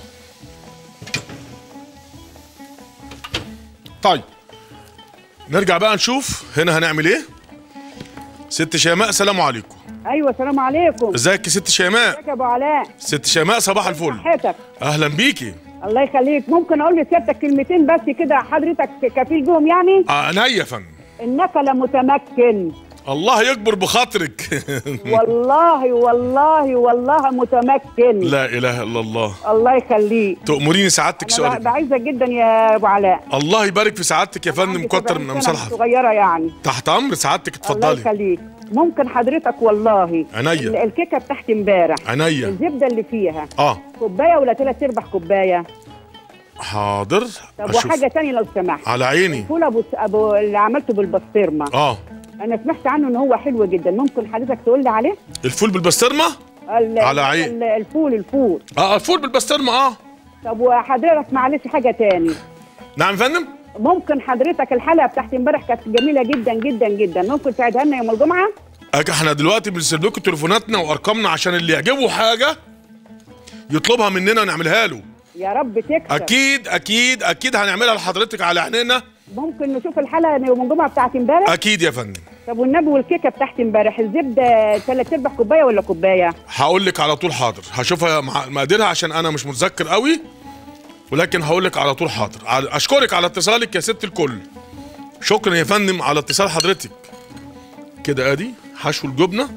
طيب نرجع بقى نشوف هنا هنعمل ايه ست شيماء سلام عليكم ايوه السلام عليكم ازيك يا ست شيماء ازيك يا ابو علاء ست شيماء صباح الفل صحتك اهلا بيكي الله يخليك ممكن اقول لسيادتك كلمتين بس كده حضرتك كفيل بهم يعني آه، انا يا فندم انك لمتمكن الله يكبر بخاطرك والله والله والله متمكن لا اله الا الله الله يخليك تأمريني سعادتك انا سؤال بعزك جدا يا ابو علاء الله يبارك في سعادتك يا فندم كتر من امثال حضرتك صغيره يعني تحت امر سعادتك الله اتفضلي يخليك ممكن حضرتك والله عينيا. ال- الكيكه بتاعت امبارح عينيا. الزبده اللي فيها اه كوبايه ولا ثلاث ارباع كوبايه حاضر طب اشوف وحاجه تانية لو سمحت على عيني الفول ابو ابو اللي عملته بالبسطرمه اه انا سمعت عنه ان هو حلو جدا ممكن حضرتك تقول لي عليه الفول بالبسطرمه ال- على عين. ال- الفول الفول اه الفول بالبسطرمه اه طب وحضرتك معلش حاجه تاني نعم يا فندم ممكن حضرتك الحلقه بتاعت امبارح كانت جميله جدا جدا جدا ممكن تعيدها لنا يوم الجمعه أك- احنا دلوقتي بنسيب لكم تليفوناتنا وارقامنا عشان اللي يعجبه حاجه يطلبها مننا ونعملها له يا رب تكسب اكيد اكيد اكيد هنعملها لحضرتك على عينينا ممكن نشوف الحلقه يوم الجمعه بتاعت امبارح اكيد يا فندم طب والنبي والكيكه بتاعت امبارح الزبده ثلاث ارباع كوبايه ولا كوبايه هقول لك على طول حاضر هشوفها مع مقاديرها عشان انا مش متذكر قوي ولكن هقول لك على طول حاضر على- اشكرك على اتصالك يا ست الكل شكرا يا فندم على اتصال حضرتك كده ادي حشو الجبنه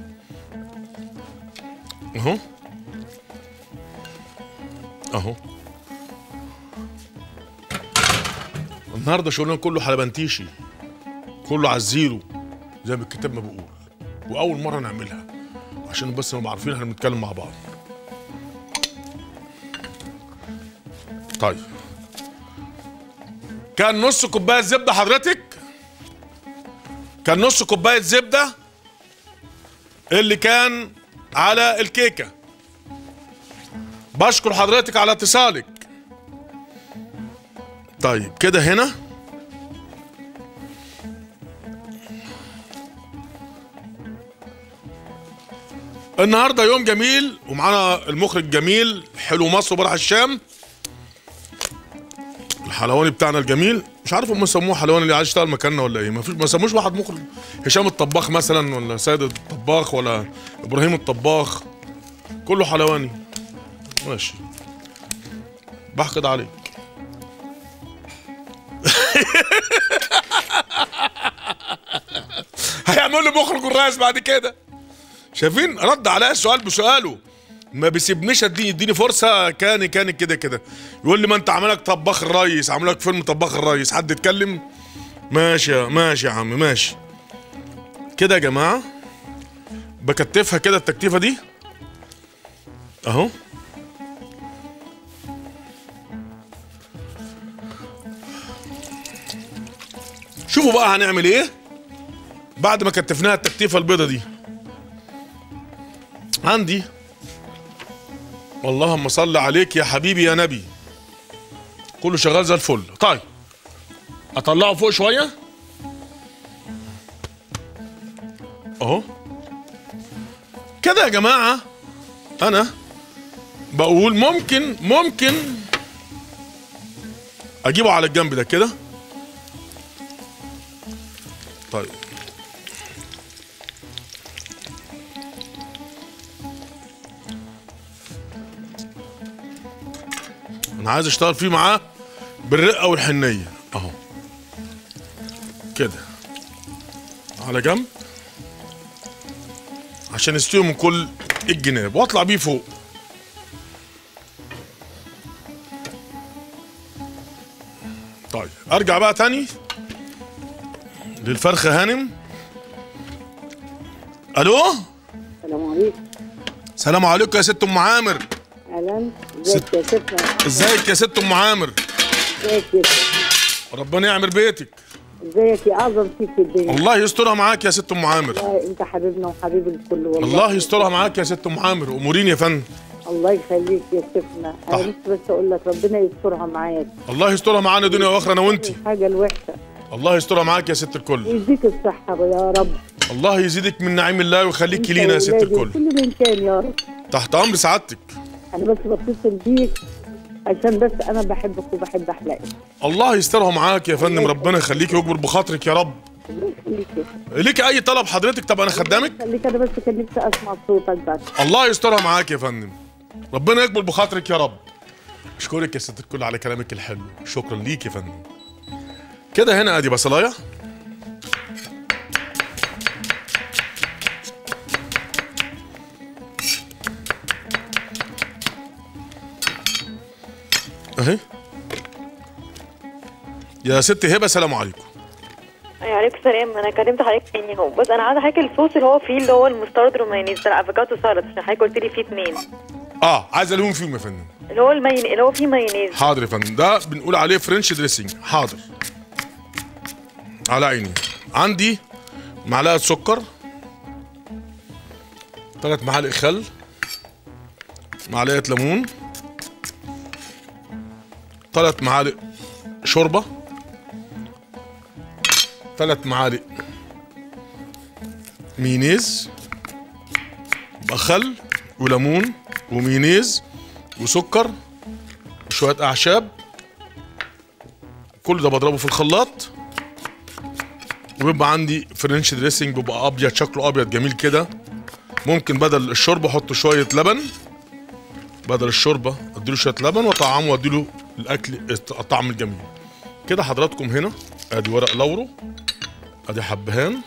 اهو اهو النهارده شغلنا كله حلبنتيشي كله على الزيرو زي ما الكتاب ما بيقول واول مره نعملها عشان بس نبقى عارفين احنا بنتكلم مع بعض طيب كان نص كوبايه زبده حضرتك كان نص كوبايه زبده اللي كان على الكيكه بشكر حضرتك على اتصالك طيب كده هنا النهارده يوم جميل ومعانا المخرج جميل حلو مصر وبرح الشام الحلواني بتاعنا الجميل مش عارف هم سموه حلواني اللي عايز يشتغل مكاننا ولا ايه ما فيش ما سموش واحد مخرج هشام الطباخ مثلا ولا سيد الطباخ ولا ابراهيم الطباخ كله حلواني ماشي بحقد عليك هيعمل له مخرج الرئيس بعد كده شايفين رد عليا السؤال بسؤاله ما بيسيبنيش اديني يديني فرصه كان كان كده كده يقول لي ما انت عاملك طباخ الريس عاملك فيلم طباخ الريس حد يتكلم ماشي يا- ماشي يا عم ماشي كده يا جماعه بكتفها كده التكتيفه دي اهو شوفوا بقى هنعمل ايه بعد ما كتفناها التكتيفه البيضه دي عندي اللهم صل عليك يا حبيبي يا نبي كله شغال زي الفل طيب اطلعه فوق شويه اهو كده يا جماعه انا بقول ممكن ممكن اجيبه على الجنب ده كده طيب انا عايز اشتغل فيه معاه بالرقه والحنيه اهو كده على جنب عشان يستوي من كل الجناب واطلع بيه فوق طيب ارجع بقى تاني للفرخه هانم الو السلام عليكم سلام عليكم يا ست ام عامر اهلا ازيك يا ستنا ازيك يا ست ام عامر ازيك يا ربنا يعمر بيتك ازيك يا اعظم فيك في الدنيا الله يسترها معاك يا ست ام عامر والله انت حبيبنا وحبيب الكل والله الله يسترها معاك يا ست ام عامر امورين يا فندم الله يخليك يا ستنا انا نفسي بس اقول لك ربنا يسترها معاك الله يسترها معانا دنيا واخره انا وانتي الحاجه الوحشه الله يسترها معاك يا ست الكل ويديك الصحه يا رب الله يزيدك من نعيم الله ويخليكي انت لينا يا ست وولادي الكل كل من كان يا رب تحت امر سعادتك انا بس بتصل بيك عشان بس انا بحبك وبحب احلامك الله يسترها معاك يا فندم ربنا يخليكي ويكبر بخاطرك يا رب الله يخليك يا ليك اي طلب حضرتك طب انا خدامك خليك انا بس كان نفسي اسمع صوتك بس الله يسترها معاك يا فندم ربنا يكبر بخاطرك يا رب اشكرك يا ست الكل على كلامك الحلو شكرا ليك يا فندم كده هنا ادي بصلايه اهي يا ست هبه سلام عليكم ايوه عليكم السلام انا كلمت حضرتك تاني اهو بس انا عايزه حضرتك الصوص اللي هو فيه اللي هو المسترد والمايونيز بتاع الافوكادو سالاد عشان حضرتك قلت لي فيه اتنين اه عايز الوم فيهم يا فندم اللي هو المايون اللي هو فيه مايونيز حاضر يا فندم ده بنقول عليه فرنش دريسنج حاضر على عيني عندي معلقه سكر ثلاث معالق خل معلقه ليمون ثلاث معالق شوربه ثلاث معالق مينيز يبقى خل وليمون ومينيز وسكر وشويه اعشاب كل ده بضربه في الخلاط وبيبقى عندي فرنش دريسنج بيبقى ابيض شكله ابيض جميل كده ممكن بدل الشوربه احط شويه لبن بدل الشوربه اديله شويه لبن واطعمه واديله الاكل الطعم الجميل كده حضراتكم هنا ادي ورق لورو ادي حبهان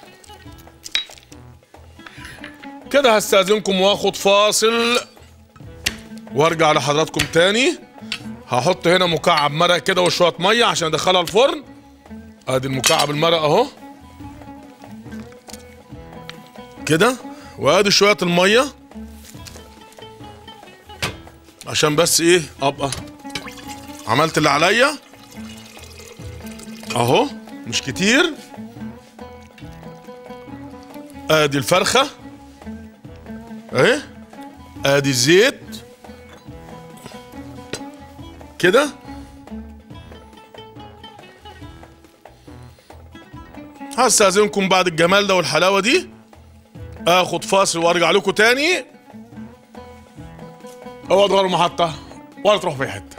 كده هستاذنكم واخد فاصل وارجع لحضراتكم تاني هحط هنا مكعب مرق كده وشويه ميه عشان ادخلها الفرن ادي المكعب المرق اهو كده وادي شويه الميه عشان بس ايه ابقى عملت اللي عليا اهو مش كتير ادي الفرخه اهي ادي الزيت كده هستاذنكم بعد الجمال ده والحلاوه دي اخد فاصل وارجع لكم تاني اوعى تغيروا المحطه ولا تروح في حته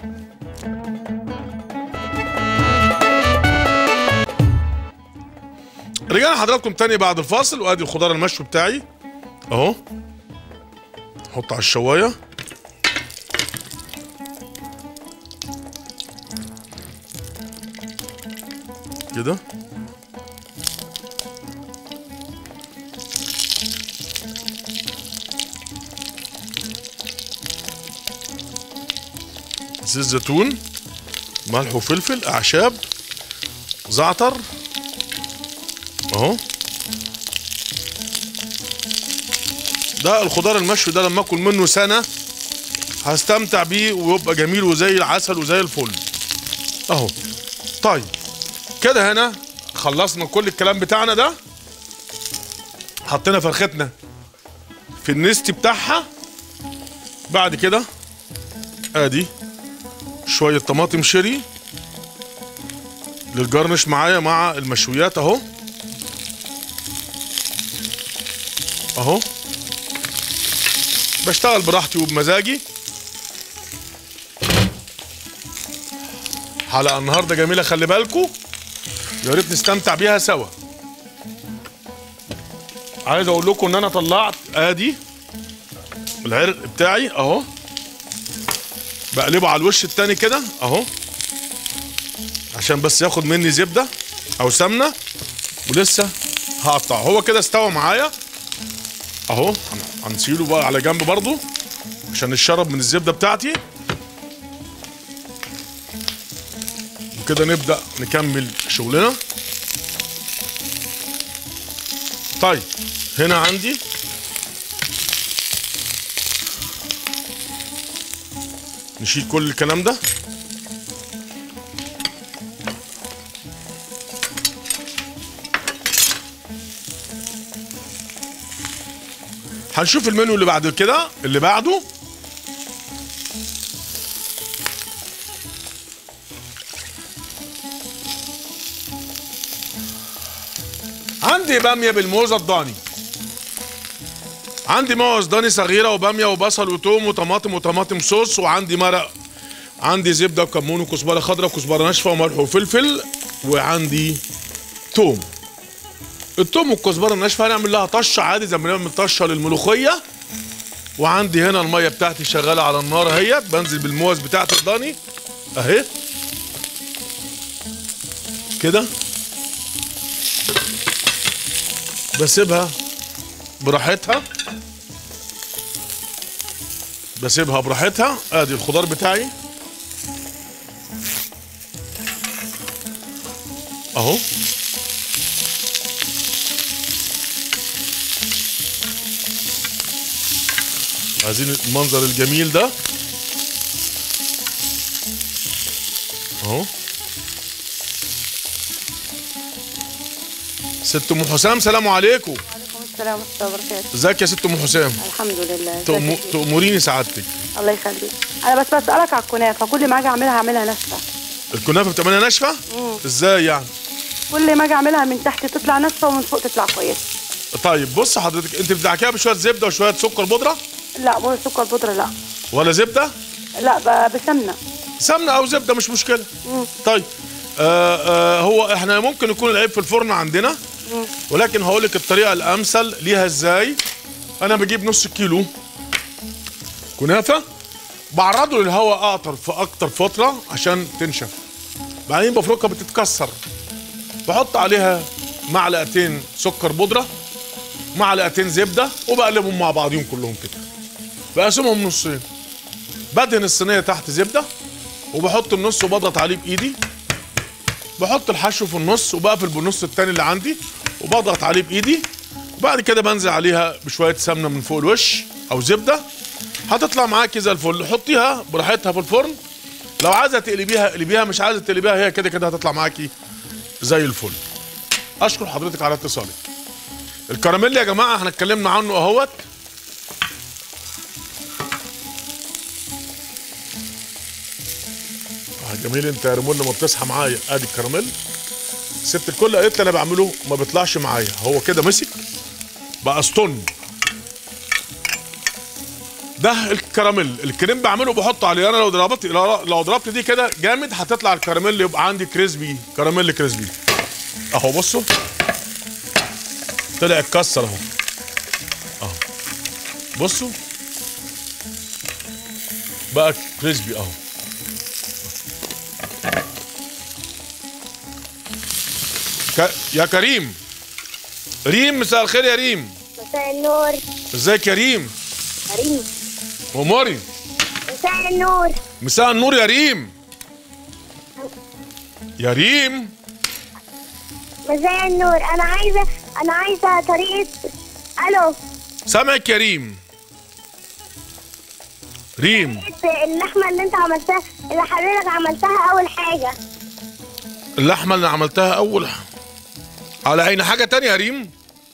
رجعنا حضراتكم تاني بعد الفاصل وادي الخضار المشوي بتاعي اهو احط على الشوايه كده زيت زيتون ملح وفلفل اعشاب زعتر اهو ده الخضار المشوي ده لما اكل منه سنه هستمتع بيه ويبقى جميل وزي العسل وزي الفل اهو طيب كده هنا خلصنا كل الكلام بتاعنا ده حطينا فرختنا في النستي بتاعها بعد كده ادي شويه طماطم شيري للجرنش معايا مع المشويات اهو اهو بشتغل براحتي وبمزاجي حلقه النهارده جميله خلي بالكم يا ريت نستمتع بيها سوا عايز اقول لكم ان انا طلعت ادي العرق بتاعي اهو بقلبه على الوش التاني كده اهو عشان بس ياخد مني زبده او سمنه ولسه هقطعه هو كده استوى معايا اهو هن- هنسيله بقى على جنب برضو عشان نشرب من الزبده بتاعتي وكده نبدا نكمل شغلنا طيب هنا عندي نشيل كل الكلام ده هنشوف المنيو اللي بعد كده اللي بعده عندي باميه بالموزه الضاني عندي موز ضاني صغيره وباميه وبصل وتوم وطماطم وطماطم صوص وعندي مرق عندي زبده وكمون وكزبره خضراء وكزبره ناشفه وملح وفلفل وعندي توم التوم والكزبره الناشفه هنعمل لها طشه عادي زي ما بنعمل طشه للملوخيه وعندي هنا الميه بتاعتي شغاله على النار اهيت بنزل بالموز بتاعت الضاني اهي كده بسيبها براحتها بسيبها براحتها ادي الخضار بتاعي اهو عايزين المنظر الجميل ده اهو ست ام حسام سلام عليكم وعليكم السلام ورحمة الله وبركاته ازيك يا ست ام حسام الحمد لله تأم... ازيك يا سيدي؟ تأمريني سعادتك الله يخليك انا بس بسألك على الكنافة كل ما اجي اعملها اعملها ناشفة الكنافه بتعملها ناشفه مم. ازاي يعني كل ما اجي اعملها من تحت تطلع ناشفة ومن فوق تطلع كويسة طيب بص حضرتك انت بتدعكيها بشويه زبده وشويه سكر بودره لا مو سكر بودرة لا ولا زبده لا ب- بسمنة سمنه او زبده مش مشكله مم. طيب آه آه هو احنا ممكن يكون العيب في الفرن عندنا مم. ولكن هقول لك الطريقه الامثل ليها ازاي انا بجيب نص كيلو كنافه بعرضه للهواء اعطر في اكتر فتره عشان تنشف بعدين بفركها بتتكسر بحط عليها معلقتين سكر بودره معلقتين زبده وبقلبهم مع بعضهم كلهم كده بقسمهم نصين بدهن الصينيه تحت زبده وبحط النص وبضغط عليه بايدي بحط الحشو في النص وبقفل بالنص التاني اللي عندي وبضغط عليه بايدي وبعد كده بنزل عليها بشويه سمنه من فوق الوش او زبده هتطلع معاكي زي الفل حطيها براحتها في الفرن لو عايزه تقلبيها قلبيها مش عايزه تقلبيها هي كده كده هتطلع معاكي زي الفل اشكر حضرتك على اتصالك الكراميل يا جماعه احنا اتكلمنا عنه اهوت آه جميل انت يا ريمون لما بتصحى معايا ادي الكراميل ست الكل قالت لي انا بعمله ما بيطلعش معايا هو كده مسك بقى استن ده الكراميل الكريم بعمله بحطه عليه انا لو ضربت لو ضربت دي كده جامد هتطلع الكراميل يبقى عندي كريسبي كراميل كريسبي اهو بصوا طلع اتكسر اهو اهو بصوا بقى كريسبي اهو ك... يا كريم ريم مساء الخير يا ريم مساء النور ازيك يا ريم ريم اموري مساء النور مساء النور يا ريم يا ريم مساء النور انا عايزه انا عايزه طريقه الو سامعك يا ريم ريم طريقة اللحمه اللي انت عملتها اللي حضرتك عملتها اول حاجه اللحمة اللي عملتها أول على عين حاجة تانية يا ريم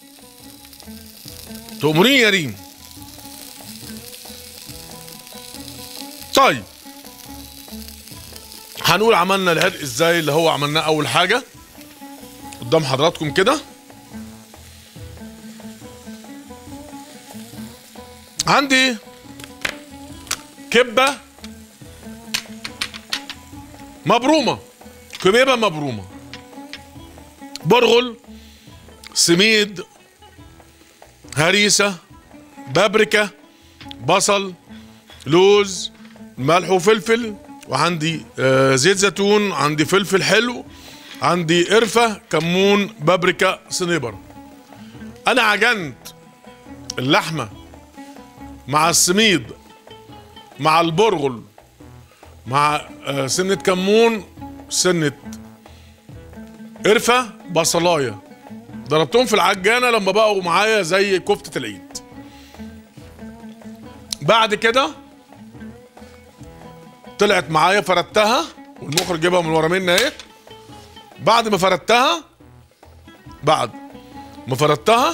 تأمريني يا ريم طيب هنقول عملنا العرق ازاي اللي هو عملناه أول حاجة قدام حضراتكم كده عندي كبه مبرومه كبيبه مبرومه برغل سميد هريسه بابريكا بصل لوز ملح وفلفل وعندي آه زيت زيتون عندي فلفل حلو عندي قرفه كمون بابريكا صنيبر انا عجنت اللحمه مع السميد مع البرغل مع آه سنه كمون سنه قرفه بصلايه ضربتهم في العجانه لما بقوا معايا زي كفته العيد بعد كده طلعت معايا فردتها والمخرج جابها من ورا مني اهي بعد ما فردتها بعد ما فردتها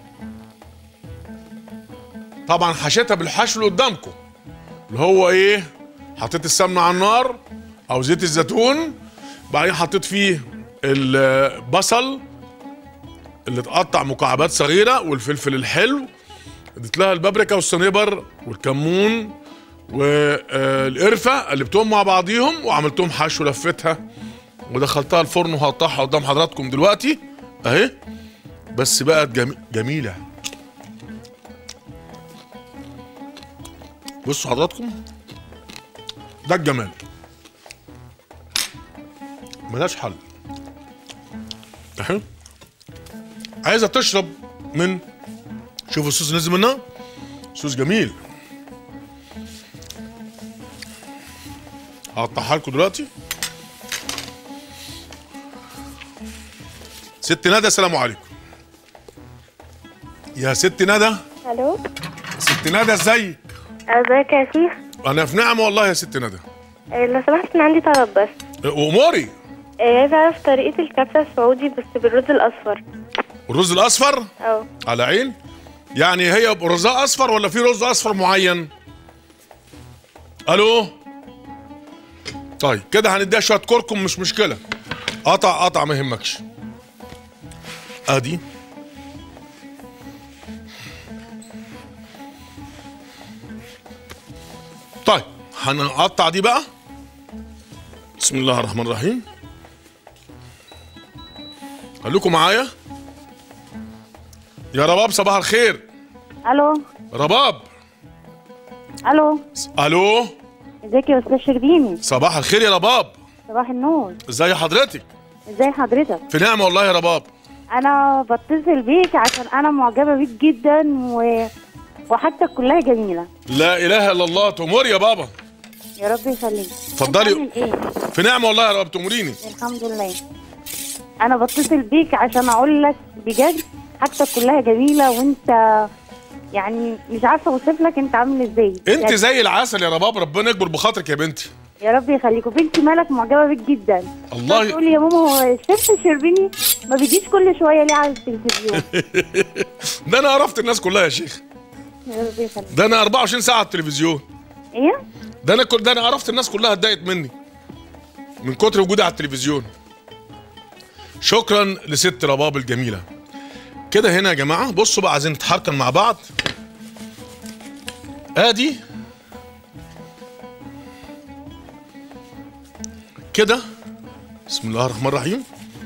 طبعا حشيتها بالحشو اللي قدامكم اللي هو ايه حطيت السمنه على النار او زيت الزيتون بعدين حطيت فيه البصل اللي اتقطع مكعبات صغيره والفلفل الحلو اديت لها البابريكا والصنيبر والكمون والقرفه قلبتهم مع بعضيهم وعملتهم حشو لفتها ودخلتها الفرن وهقطعها قدام حضراتكم دلوقتي اهي بس بقت جمي... جميله بصوا حضراتكم ده الجمال ملهاش حل اهي عايزه تشرب من شوفوا الصوص نزل منها صوص جميل هقطعها لكم دلوقتي ست ندى السلام عليكم يا ست ندى الو ست ندى ازيك ازيك يا شيخ انا في نعمه والله يا ست ندى آه، لو سمحت انا عندي طلب بس اموري آه، عايزه اعرف طريقه الكبسه السعودي بس بالرز الاصفر الرز الاصفر اه على عين يعني هي رزاء اصفر ولا في رز اصفر معين الو طيب كده هنديها شويه كركم مش مشكله قطع قطع ما يهمكش ادي طيب هنقطع دي بقى بسم الله الرحمن الرحيم خليكم معايا يا رباب صباح الخير الو رباب الو الو ازيك يا استاذ شربيني صباح الخير يا رباب صباح النور ازي حضرتك ازي حضرتك في نعمه والله يا رباب انا بتصل بيك عشان انا معجبه بيك جدا و... وحاجتك كلها جميله لا اله الا الله تمر يا بابا يا رب يخليك اتفضلي. بتعمل ايه في نعمه والله يا رب تمريني الحمد لله انا بتصل بيك عشان اقول لك بجد حاجتك كلها جميله وانت يعني مش عارفه اوصف لك انت عامل ازاي انت يعني زي العسل يا رباب ربنا يكبر بخاطرك يا بنتي يا رب يخليك وبنتي مالك معجبه بيك جدا الله تقول يا ماما هو الشيف الشربيني ما بيجيش كل شويه ليه على التلفزيون ده انا عرفت الناس كلها يا شيخ يا رب يخليك ده انا 24 ساعه على التلفزيون ايه ده انا كل ده انا عرفت الناس كلها اتضايقت مني من كتر وجودي على التلفزيون شكرا لست رباب الجميله كده هنا يا جماعه بصوا بقى عايزين نتحركن مع بعض ادي كده بسم الله الرحمن الرحيم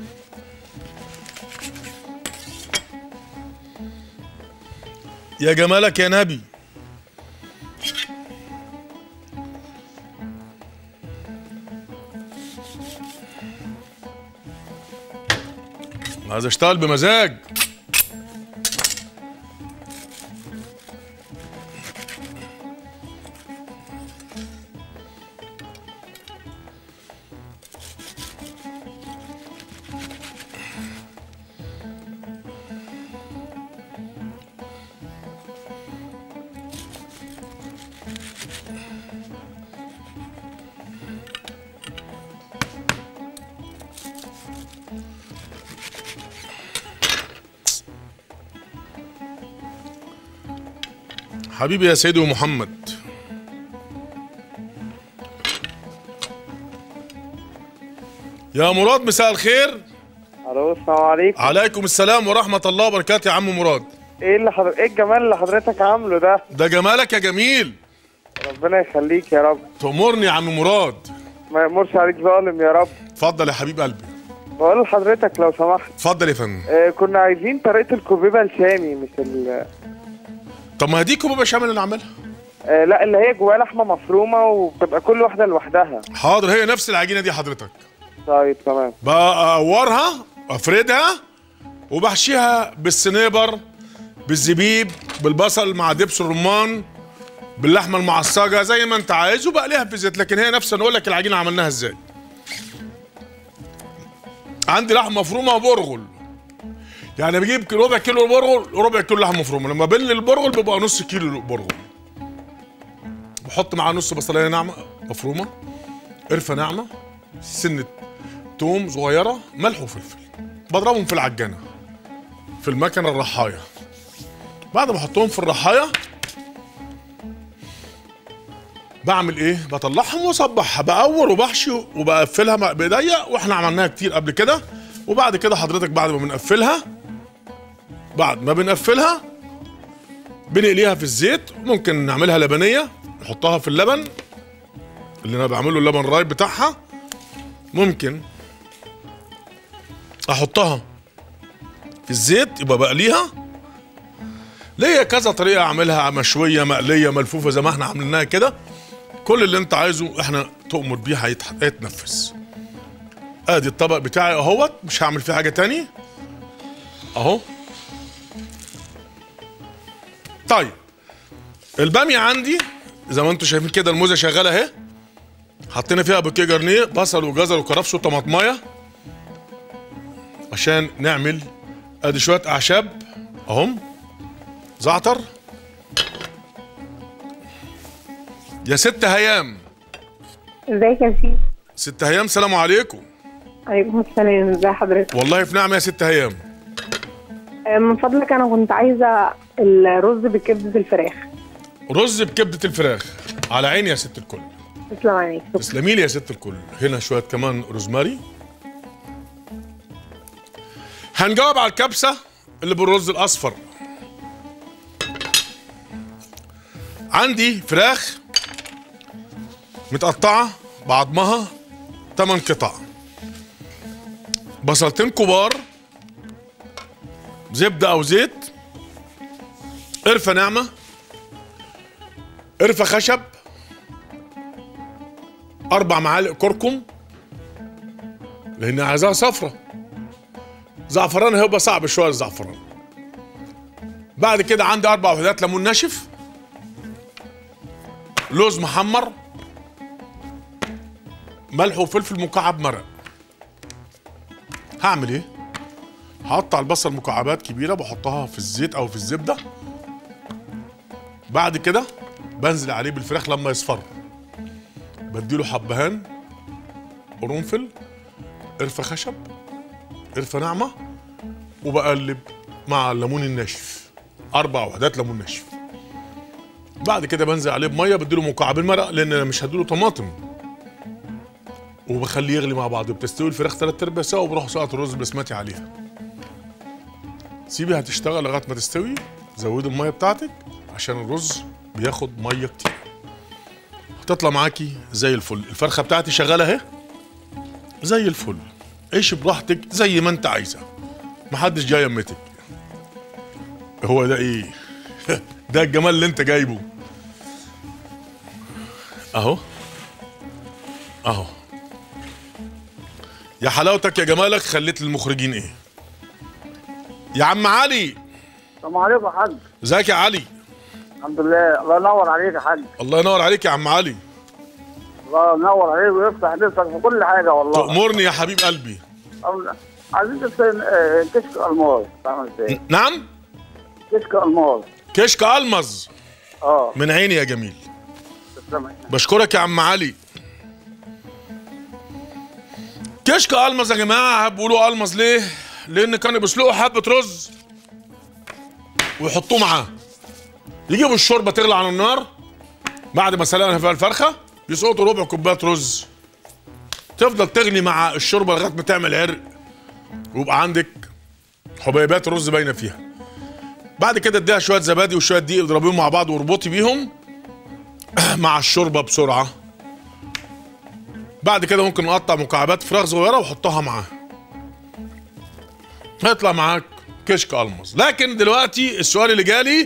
يا جمالك يا نبي عايز اشتغل بمزاج حبيبي يا سيدي محمد يا مراد مساء الخير الو السلام عليكم عليكم السلام ورحمة الله وبركاته يا عم مراد ايه اللي حضر... ايه الجمال اللي حضرتك عامله ده ده جمالك يا جميل ربنا يخليك يا رب تأمرني يا عم مراد ما يأمرش عليك ظالم يا رب اتفضل يا حبيب قلبي بقول لحضرتك لو سمحت اتفضل يا فندم آه كنا عايزين طريقة الكوبيبة الشامي مش ال طب ما دي كوبيبه شامل اللي نعملها آه لا اللي هي جواها لحمة مفرومة وبتبقى كل واحدة لوحدها حاضر هي نفس العجينه دي حضرتك طيب تمام بقورها افردها وبحشيها بالسنيبر بالزبيب بالبصل مع دبس الرمان باللحمه المعصجه زي ما انت عايز وبقليها في زيت لكن هي نفس انا اقول لك العجينه عملناها ازاي عندي لحمه مفرومه وبرغل يعني بجيب ربع كيلو برغل وربع كيلو لحمه مفرومه لما بل البرغل بيبقى نص كيلو برغل بحط معاه نص بصلايه ناعمه مفرومه قرفه ناعمه سنه توم صغيره ملح وفلفل بضربهم في العجانه في المكنه الرحايه بعد ما احطهم في الرحايه بعمل ايه بطلعهم واصبحها بقور وبحشي وبقفلها مع- بايديا واحنا عملناها كتير قبل كده وبعد كده حضرتك بعد ما بنقفلها بعد ما بنقفلها بنقليها في الزيت ممكن نعملها لبنيه نحطها في اللبن اللي انا بعمله اللبن رايب بتاعها ممكن احطها في الزيت يبقى بقليها ليا كذا طريقه اعملها مشويه مقليه ملفوفه زي ما احنا عملناها كده كل اللي انت عايزه احنا تؤمر بيه هيتح- هيتنفذ ادي الطبق بتاعي اهوت مش هعمل فيه حاجه تاني اهو طيب الباميه عندي زي ما انتم شايفين كده الموزه شغاله اهي حطينا فيها بوكيه جرنيه بصل وجزر وكرفس وطماطمايه عشان نعمل ادي شويه اعشاب اهم زعتر يا ست هيام ازيك يا سيدي ست هيام سلام عليكم عليكم السلام ازي حضرتك والله في نعمه يا ست هيام آه، من فضلك انا كنت عايزه الرز بكبده الفراخ رز بكبده الفراخ على عيني يا ست الكل تسلم عليك تسلمي لي يا ست الكل هنا شويه كمان روزماري هنجاوب على الكبسه اللي بالرز الاصفر عندي فراخ متقطعه بعضمها 8 قطع بصلتين كبار زبده او زيت قرفه ناعمه قرفه خشب اربع معالق كركم لان عايزاها صفرة زعفران هيبقى صعب شويه الزعفران بعد كده عندي اربع وحدات ليمون ناشف لوز محمر ملح وفلفل مكعب مرق هعمل ايه هقطع البصل مكعبات كبيره بحطها في الزيت او في الزبده بعد كده بنزل عليه بالفراخ لما يصفر بديله حبهان قرنفل قرفة خشب قرفة ناعمة وبقلب مع الليمون الناشف أربع وحدات ليمون ناشف بعد كده بنزل عليه بمية بديله مكعبين مرق لأن أنا مش هديله طماطم وبخليه يغلي مع بعض بتستوي الفراخ تلات أرباع سوا وبروح سقط الرز بسمتي عليها سيبيها تشتغل لغاية ما تستوي زودي المية بتاعتك عشان الرز بياخد مية كتير هتطلع معاكي زي الفل الفرخه بتاعتي شغاله اهي زي الفل عيش براحتك زي ما انت عايزه محدش جاي يمتك هو ده ايه ده الجمال اللي انت جايبه اهو اهو يا حلاوتك يا جمالك خليت للمخرجين ايه يا عم علي السلام عليكم يا حاج ازيك يا علي الحمد لله الله ينور عليك يا حاج الله ينور عليك يا عم علي الله ينور عليك ويفتح نفسك في كل حاجه والله تأمرني يا حبيب قلبي الله. عايزين تستين آه، كشك الماس فاهم ازاي؟ نعم كشك الماس كشك المز اه من عيني يا جميل تسلم بشكرك يا عم علي كشك المز يا جماعه بيقولوا المز ليه لان كانوا بيسلقوا حبه رز ويحطوه معاه يجيبوا الشوربه تغلي على النار بعد ما سلقنا فيها الفرخه يسقطوا ربع كوبايه رز تفضل تغلي مع الشوربه لغايه ما تعمل عرق ويبقى عندك حبيبات الرز باينه فيها بعد كده اديها شويه زبادي وشويه دقيق اضربيهم مع بعض واربطي بيهم مع الشوربه بسرعه بعد كده ممكن نقطع مكعبات فراخ صغيره واحطها معاها هيطلع معاك كشك المص لكن دلوقتي السؤال اللي جالي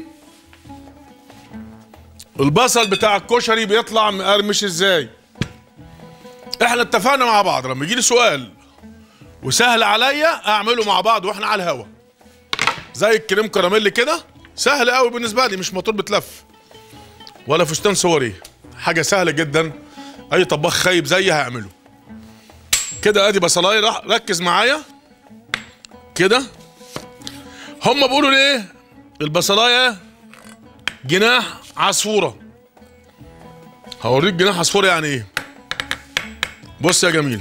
البصل بتاع الكشري بيطلع مقرمش ازاي احنا اتفقنا مع بعض لما يجي لي سؤال وسهل عليا اعمله مع بعض واحنا على الهوا زي الكريم كراميل كده سهل قوي بالنسبه لي مش موتور بتلف ولا فستان صوري حاجه سهله جدا اي طباخ خايب زيي هيعمله كده ادي بصلايه رح- ركز معايا كده هم بيقولوا ليه البصلايه جناح عصفوره هوريك جناح عصفوره يعني ايه بص يا جميل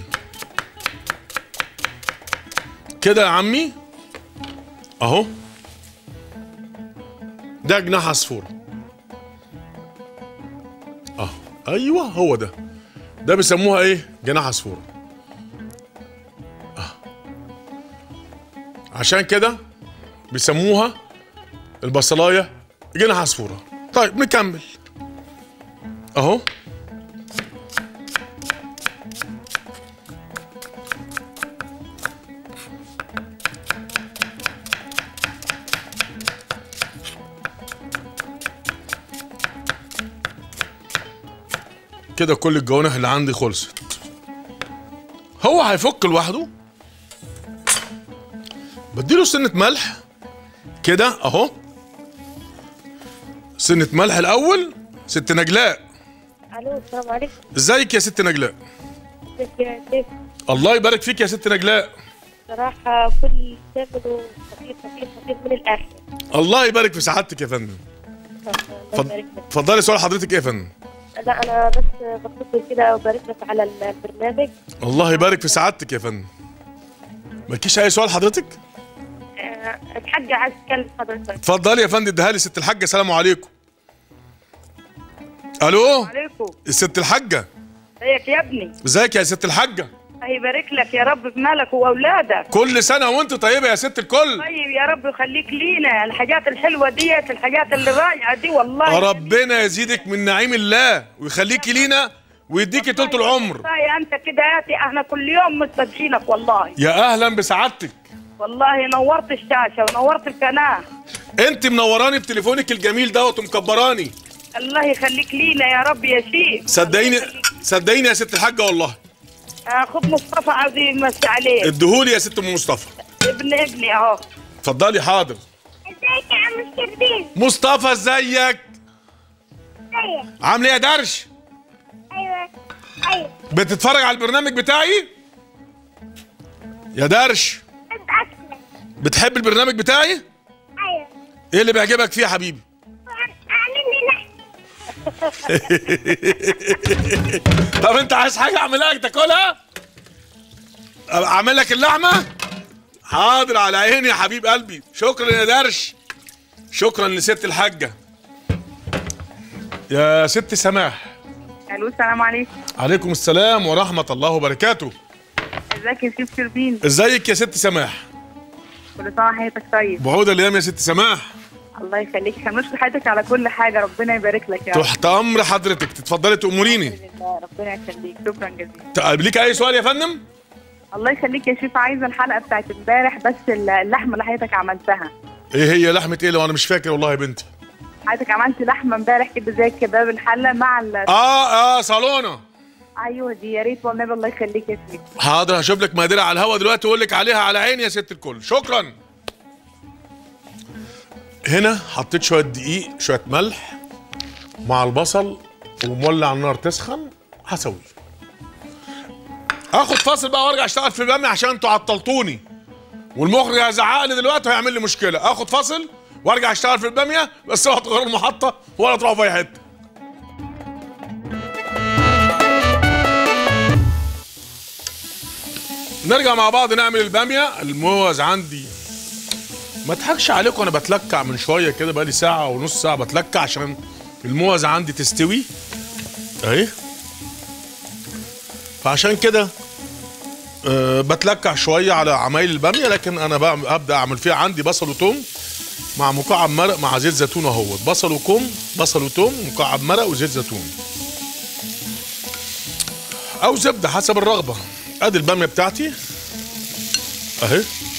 كده يا عمي اهو ده جناح عصفوره اه ايوه هو ده ده بيسموها ايه جناح عصفوره آه. عشان كده بيسموها البصلايه جناح عصفوره طيب نكمل اهو كده كل الجوانح اللي عندي خلصت هو هيفك لوحده بديله سنة ملح كده اهو سنة ملح الأول ست نجلاء الو السلام عليكم ازيك يا ست نجلاء ازيك يا شيخ الله يبارك فيك يا ست نجلاء صراحة كل اللي بتعمله خفيف خفيف خفيف من الآخر الله يبارك في سعادتك يا فندم الله فض- يبارك لك. اتفضلي سؤال حضرتك ايه يا فندم لا أنا بس بتصل كده وبارك لك على البرنامج الله يبارك في سعادتك يا فندم مالكيش اي سؤال حضرتك آه، الحاجة عايز أتكلم حضرتك اتفضلي يا فندم اديها لي ست الحاجه سلام عليكم الو عليكم الست الحاجه ازيك يا ابني ازيك يا ست الحاجه الله يبارك لك يا رب في مالك واولادك كل سنه وانت طيبه يا ست الكل طيب يا رب يخليك لينا الحاجات الحلوه ديت الحاجات اللي رايعه دي والله ربنا يزيدك من نعيم الله ويخليكي لينا ويديكي طول العمر والله انت كده ياتي احنا كل يوم مستدفينك والله يا اهلا بسعادتك والله نورت الشاشه ونورت القناه انت منوراني بتليفونك الجميل دوت ومكبراني الله يخليك لينا يا رب يا شيخ صدقيني صدقيني يا ست الحاجه والله اخوك مصطفى عاوز يمسي عليك اديهولي يا ست ام مصطفى ابن ابني اهو اتفضلي حاضر ازيك يا عم الشربين مصطفى ازيك ازيك عامل ايه يا درش ايوه ايوه بتتفرج على البرنامج بتاعي يا درش اتاكد بتحب البرنامج بتاعي ايوه ايه اللي بيعجبك فيه يا حبيبي اعمل لي لحم طب انت عايز حاجه اعملها لك تاكلها اعمل لك اللحمه حاضر على عيني يا حبيب قلبي شكرا يا درش شكرا لست الحاجه يا ست سماح الو السلام عليكم عليكم السلام ورحمه الله وبركاته ازيك يا شيف شربين ازيك يا ست سماح كل سنه وحياتك طيب بعود الايام يا ست سماح الله يخليك احنا بنشكر حياتك على كل حاجه ربنا يبارك لك يا رب تحت امر حضرتك تتفضلي تأمريني الله ربنا يخليك شكرا جزيلا طيب ليك اي سؤال يا فندم الله يخليك يا شيف عايزه الحلقه بتاعت امبارح بس اللحمه اللي حضرتك عملتها ايه هي لحمه ايه لو انا مش فاكر والله يا بنتي حضرتك عملت لحمه امبارح كده زي كباب الحله مع ال اه اه صالونه ايوه دي يا ريت والنبي الله يخليك يا شيف حاضر هشوف لك مقادير على الهوا دلوقتي واقول لك عليها على عيني يا ست الكل شكرا هنا حطيت شويه دقيق شويه ملح مع البصل ومولع النار تسخن هسوي هاخد فاصل بقى وارجع اشتغل في الباميه عشان انتوا عطلتوني والمخرج هيزعق لي دلوقتي وهيعمل لي مشكله اخد فاصل وارجع اشتغل في الباميه بس اوعوا تغيروا المحطه ولا تروحوا في اي حته نرجع مع بعض نعمل الباميه الموز عندي ما اضحكش عليكم انا بتلكع من شويه كده بقالي ساعه ونص ساعه بتلكع عشان الموز عندي تستوي اهي فعشان كده أه بتلكع شويه على عمايل الباميه لكن انا بقى ابدا اعمل فيها عندي بصل وثوم مع مكعب مرق مع زيت زيتون اهوت بصل وكم بصل وتوم مكعب مرق وزيت زيتون او زبده حسب الرغبه ادي الباميه بتاعتي اهي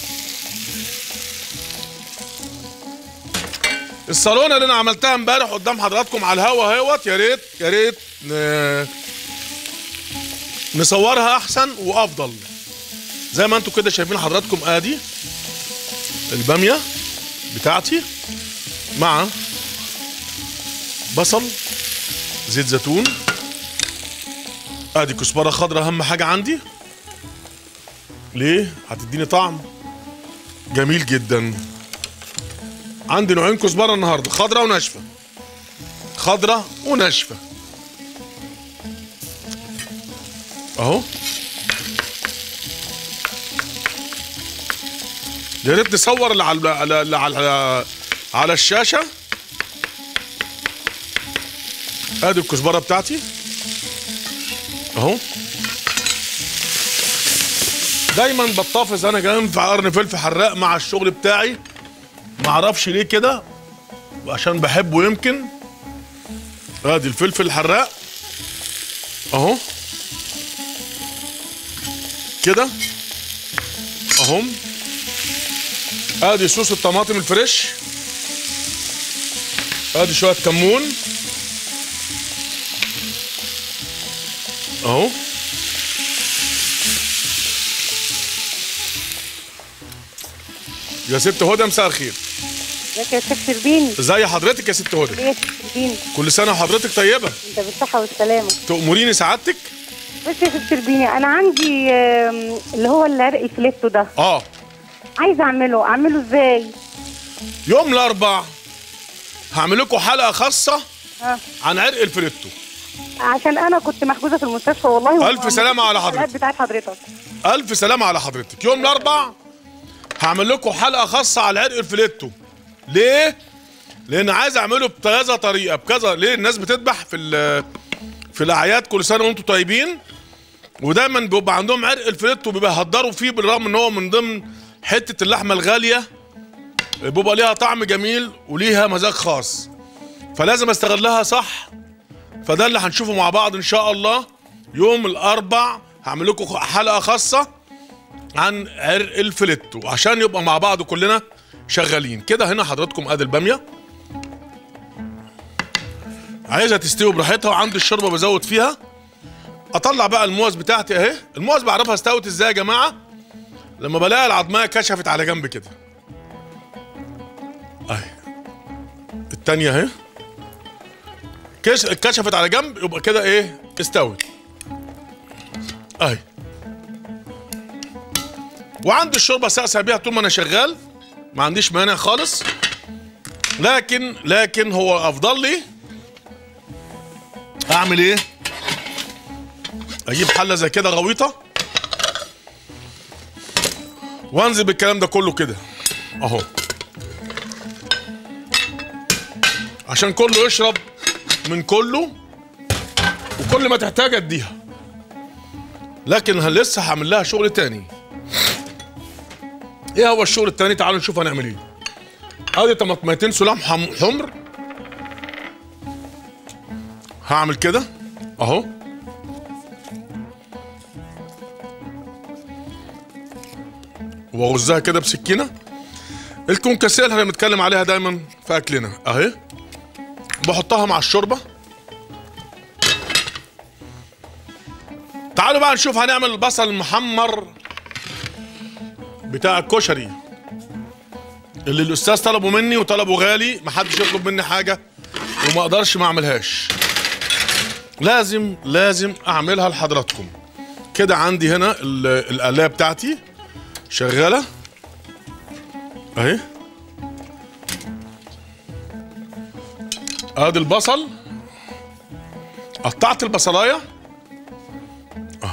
الصالونه اللي انا عملتها امبارح قدام حضراتكم على الهوا اهوت يا ريت يا ريت ن- نصورها احسن وافضل زي ما انتم كده شايفين حضراتكم ادي الباميه بتاعتي مع بصل زيت زيتون ادي كزبره خضراء اهم حاجه عندي ليه هتديني طعم جميل جدا عندي نوعين كزبره النهارده خضراء وناشفه خضراء وناشفه اهو يا ريت نصور اللي على على اللي على على الشاشه ادي الكزبره بتاعتي اهو دايما بتطافز انا جنب قرن فلفل حراق مع الشغل بتاعي ما اعرفش ليه كده عشان بحبه يمكن ادي الفلفل الحراق اهو كده اهم ادي صوص الطماطم الفريش ادي شويه كمون اهو يا ست هدى مساء الخير ازيك يا شيخ شربيني ازي حضرتك يا ست هدى ايه يا شيخ شربيني كل سنه وحضرتك طيبه انت بالصحه والسلامه تأمريني سعادتك بص يا شيخ شربيني انا عندي آم، اللي هو العرق الفليتو ده اه عايزه اعمله اعمله ازاي يوم الاربع هعمل لكم حلقه خاصه ها عن عرق الفريتو عشان انا كنت محجوزه في المستشفى والله ألف سلامة على الحلقات حضرتك. بتاعت حضرتك الف سلامه على حضرتك يوم الاربع هعمل لكم حلقه خاصه على عرق الفليتو ليه لان عايز اعمله بكذا طريقه بكذا ليه الناس بتذبح في ال- في الاعياد كل سنه وانتم طيبين ودايما بيبقى عندهم عرق الفليتو بيهدروا فيه بالرغم ان هو من ضمن حته اللحمه الغاليه بيبقى ليها طعم جميل وليها مزاج خاص فلازم استغلها صح فده اللي هنشوفه مع بعض ان شاء الله يوم الاربع هعمل لكم حلقه خاصه عن عرق الفليتو عشان يبقى مع بعض كلنا شغالين كده هنا حضراتكم ادي الباميه عايزها تستوي براحتها وعندي الشوربه بزود فيها اطلع بقى الموز بتاعتي اهي الموز بعرفها استوت ازاي يا جماعه لما بلاقي العظميه كشفت على جنب كده اهي التانية اهي كش كشفت على جنب يبقى كده ايه استوت اهي وعندي الشوربه سقسى بيها طول ما انا شغال ما عنديش مانع خالص لكن لكن هو افضل لي اعمل ايه اجيب حله زي كده غويطه وانزل بالكلام ده كله كده اهو عشان كله يشرب من كله وكل ما تحتاج اديها لكن هل لسه هعمل لها شغل تاني ايه هو الشغل التاني تعالوا نشوف هنعمل ايه ادي طماطميتين سلام حم- حمر هعمل كده اهو واغزها كده بسكينه الكونكاسيه اللي احنا بنتكلم عليها دايما في اكلنا اهي بحطها مع الشوربه تعالوا بقى نشوف هنعمل البصل المحمر بتاع الكشري اللي الاستاذ طلبه مني وطلبه غالي محدش يطلب مني حاجه وما اقدرش ما اعملهاش لازم لازم اعملها لحضراتكم كده عندي هنا ال- القلايه بتاعتي شغاله اهي ادي البصل قطعت البصلايه اه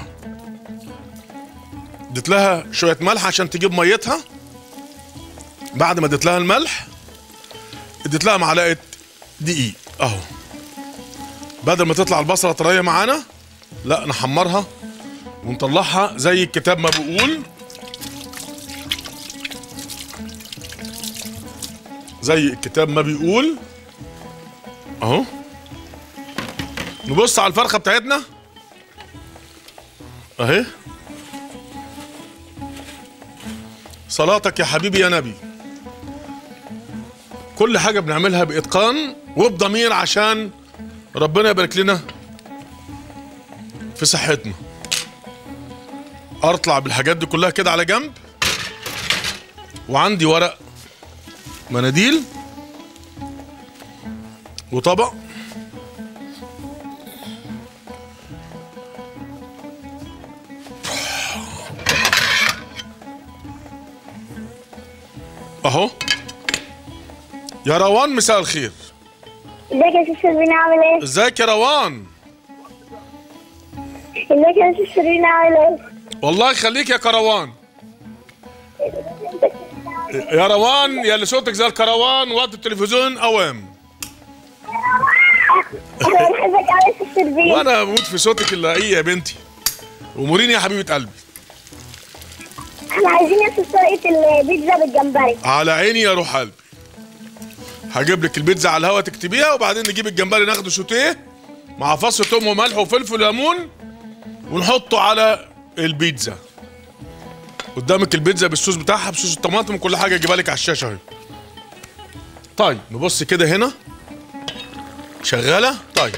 اديت لها شويه ملح عشان تجيب ميتها بعد ما اديت لها الملح اديت لها معلقه دقيق اهو بدل ما تطلع البصله طريه معانا لا نحمرها ونطلعها زي الكتاب ما بيقول زي الكتاب ما بيقول اهو نبص على الفرخه بتاعتنا اهي صلاتك يا حبيبي يا نبي كل حاجه بنعملها باتقان وبضمير عشان ربنا يبارك لنا في صحتنا اطلع بالحاجات دي كلها كده على جنب وعندي ورق مناديل وطبق اهو يا روان مساء الخير ازيك يا ست سيرين عامل ايه؟ ازيك يا روان ازيك يا ست سيرين عامل ايه؟ والله يخليك يا كروان يا روان يا اللي صوتك زي الكروان وقت التلفزيون اوام انا بحبك قوي يا ست سيرين وانا بموت في صوتك اللي يا بنتي اموريني يا حبيبه قلبي احنا عايزين يا ست طريقة البيتزا بالجمبري على عيني يا روح قلبي هجيب لك البيتزا على الهوا تكتبيها وبعدين نجيب الجمبري ناخده سوتيه مع فص توم وملح وفلفل وليمون ونحطه على البيتزا قدامك البيتزا بالصوص بتاعها بصوص الطماطم وكل حاجه اجيبها لك على الشاشه اهي طيب نبص كده هنا شغاله طيب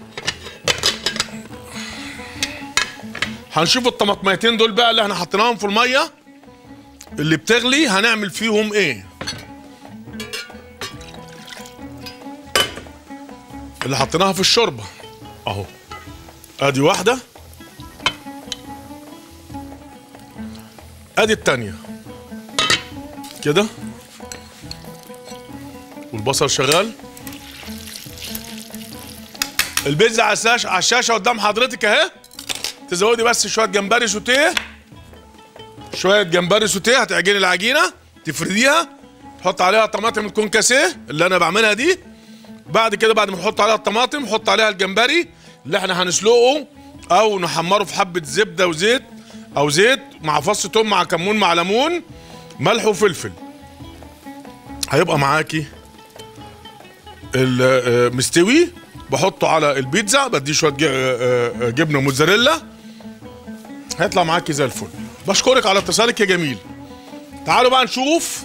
هنشوف الطماطميتين دول بقى اللي احنا حطيناهم في الميه اللي بتغلي هنعمل فيهم ايه اللي حطيناها في الشوربه اهو ادي واحده ادي التانية كده والبصل شغال البيتزا على الشاشه على الشاشه قدام حضرتك اهي تزودي بس شويه جمبري سوتيه شويه جمبري سوتيه هتعجني العجينه تفرديها تحط عليها طماطم الكونكاسيه اللي انا بعملها دي بعد كده بعد ما نحط عليها الطماطم نحط عليها الجمبري اللي احنا هنسلقه او نحمره في حبه زبده وزيت او زيت مع فص توم مع كمون مع ليمون ملح وفلفل هيبقى معاكي المستوي بحطه على البيتزا بديه شويه ج- آه، آه، جبنه موتزاريلا هيطلع معاكي زي الفل بشكرك على اتصالك يا جميل تعالوا بقى نشوف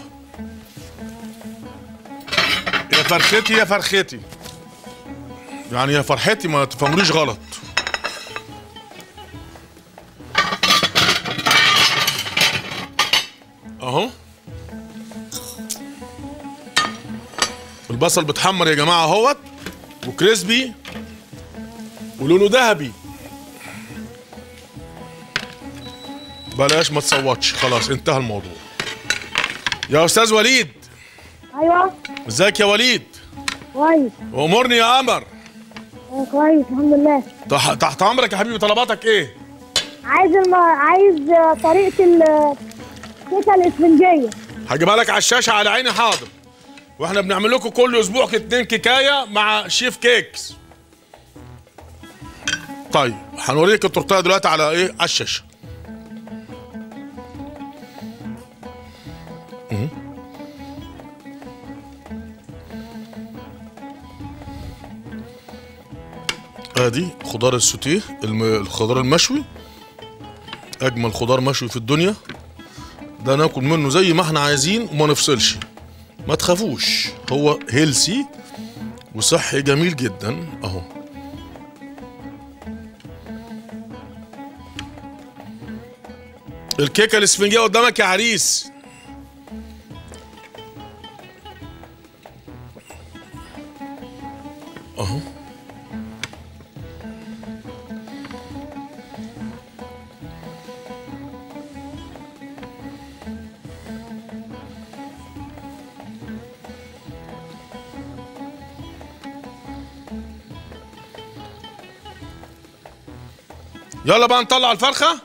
يا فرختي يا فرختي يعني يا فرحتي ما تفهمونيش غلط اهو البصل بتحمر يا جماعه اهوت وكريسبي ولونه ذهبي بلاش ما تصوتش خلاص انتهى الموضوع يا استاذ وليد ايوه ازيك يا وليد كويس امرني يا قمر آه، كويس الحمد لله تح- تحت امرك يا حبيبي طلباتك ايه عايز الم... عايز آه، طريقة الكيكة الاسفنجية هجيبها لك على الشاشه على عيني حاضر واحنا بنعمل لكم كل اسبوع كده اتنين كيكايه مع شيف كيكس طيب هنوريك التورتيه دلوقتي على ايه على الشاشه مم. ادي خضار السوتيه الم... الخضار المشوي اجمل خضار مشوي في الدنيا ده ناكل منه زي ما احنا عايزين وما نفصلش ما تخافوش هو هيلسي وصحي جميل جدا اهو الكيكه الاسفنجيه قدامك يا عريس اهو يلا بقى نطلع الفرخة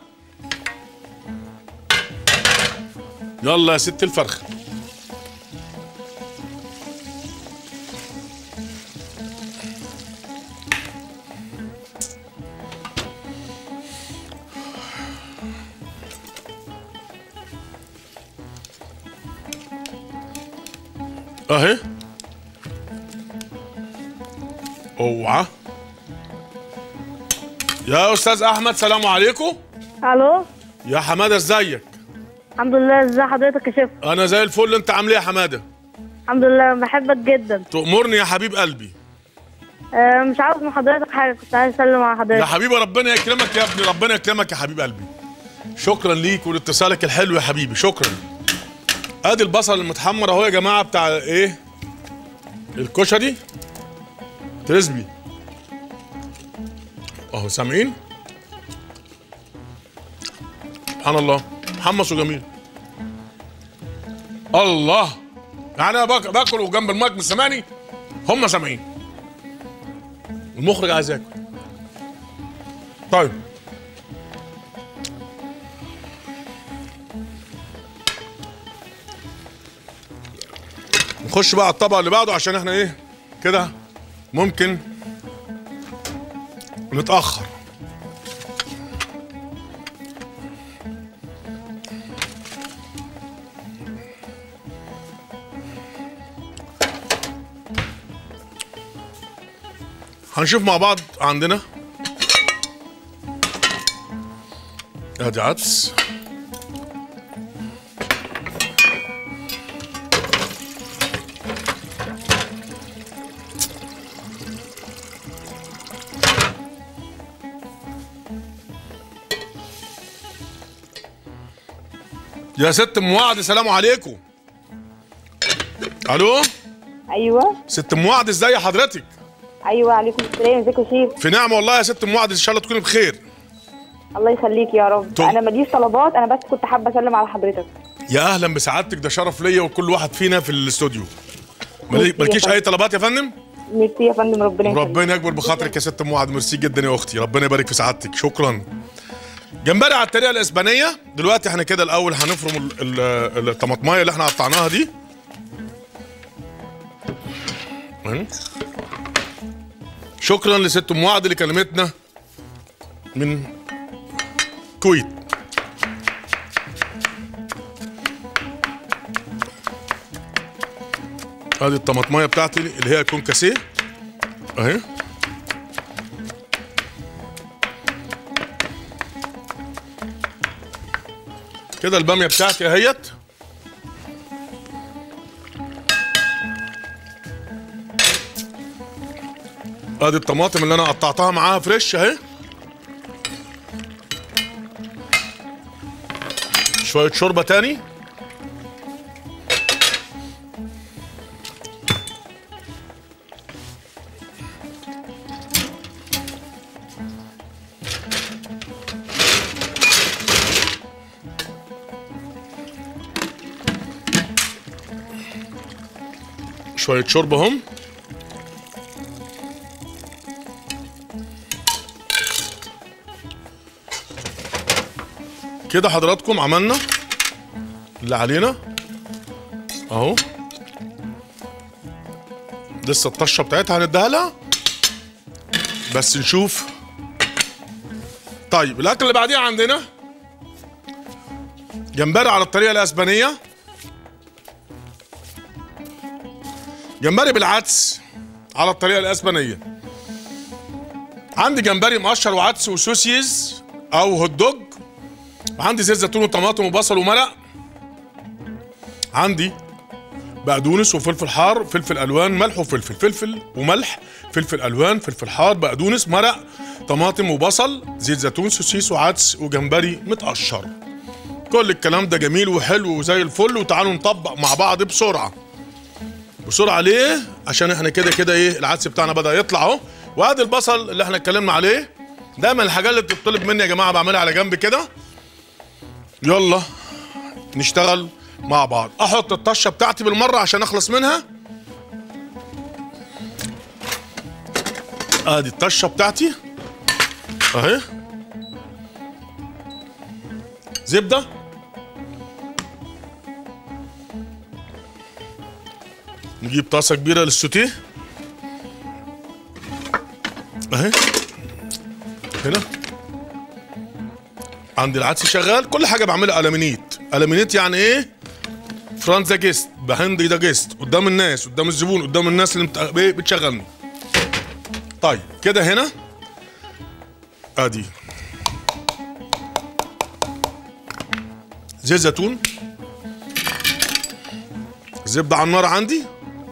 يلا يا ست الفرخة اهي اوعى يا استاذ احمد سلام عليكم الو يا حماده ازيك الحمد لله ازي حضرتك يا شيف انا زي الفل انت عامل ايه يا حماده الحمد لله بحبك جدا تأمرني يا حبيب قلبي آه مش عاوز من حضرتك حاجه كنت عايز اسلم على يا حضرتك حبيبي ربنا يكرمك يا ابني ربنا يكرمك يا حبيب قلبي شكرا ليك ولاتصالك الحلو يا حبيبي شكرا ادي البصل المتحمر اهو يا جماعه بتاع ايه الكشري كريسبي اهو سامعين سبحان الله محمص وجميل الله يعني انا باك- باكل وجنب المايك مش سامعني هم سامعين المخرج عايز ياكل طيب نخش بقى على الطبق اللي بعده عشان احنا ايه كده ممكن نتأخر هنشوف مع بعض عندنا ادي عدس يا ست ام وعد سلام عليكم الو ايوه ست ام وعد ازاي حضرتك ايوه عليكم السلام ازيك يا شيف في نعمه والله يا ست ام وعد ان شاء الله تكوني بخير الله يخليك يا رب طب. انا ماليش طلبات انا بس كنت حابه اسلم على حضرتك يا اهلا بسعادتك ده شرف ليا وكل واحد فينا في الاستوديو مالي- ميرسي يا مالكيش فندم. اي طلبات يا فندم ميرسي يا فندم ربنا يخليك ربنا يكبر بخاطرك يا ست ام وعد ميرسي جدا يا اختي ربنا يبارك في سعادتك شكرا جمبري على الطريقه الاسبانيه دلوقتي احنا كده الاول هنفرم ال- ال- الطماطمايه اللي احنا قطعناها دي أهي. شكرا لست ام وعد اللي كلمتنا من كويت ادي الطماطمايه بتاعتي اللي هي كونكاسيه اهي كده الباميه بتاعتي اهيت ادي الطماطم اللي انا قطعتها معاها فريش اهي شويه شوربه تاني شويه شوربه هم كده حضراتكم عملنا اللي علينا اهو لسه الطشه بتاعتها هنديها لها بس نشوف طيب الاكل اللي بعديه عندنا جمبري على الطريقه الاسبانيه جمبري بالعدس على الطريقه الاسبانيه عندي جمبري مقشر وعدس وسوسيز او هوت دوج عندي زيت زيتون وطماطم وبصل ومرق عندي بقدونس وفلفل حار فلفل الوان ملح وفلفل فلفل وملح فلفل الوان فلفل حار بقدونس مرق طماطم وبصل زيت زيتون سوسيس وعدس وجمبري متقشر كل الكلام ده جميل وحلو وزي الفل وتعالوا نطبق مع بعض بسرعه بسرعه ليه عشان احنا كده كده ايه العدس بتاعنا بدا يطلع اهو وادي البصل اللي احنا اتكلمنا عليه ده من الحاجات اللي بتطلب مني يا جماعه بعملها على جنب كده يلا نشتغل مع بعض احط الطشه بتاعتي بالمره عشان اخلص منها ادي الطشه بتاعتي اهي زبده نجيب طاسه كبيره للسوتيه اهي هنا عندي العدس شغال كل حاجه بعملها المينيت المينيت يعني ايه فرانزا جيست بهندي ده جيست قدام الناس قدام الزبون قدام الناس اللي مت- بي- بتشغلني طيب كده هنا ادي زيت زيتون زبده على النار عندي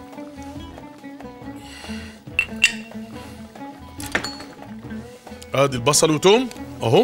ادي البصل وتوم اهو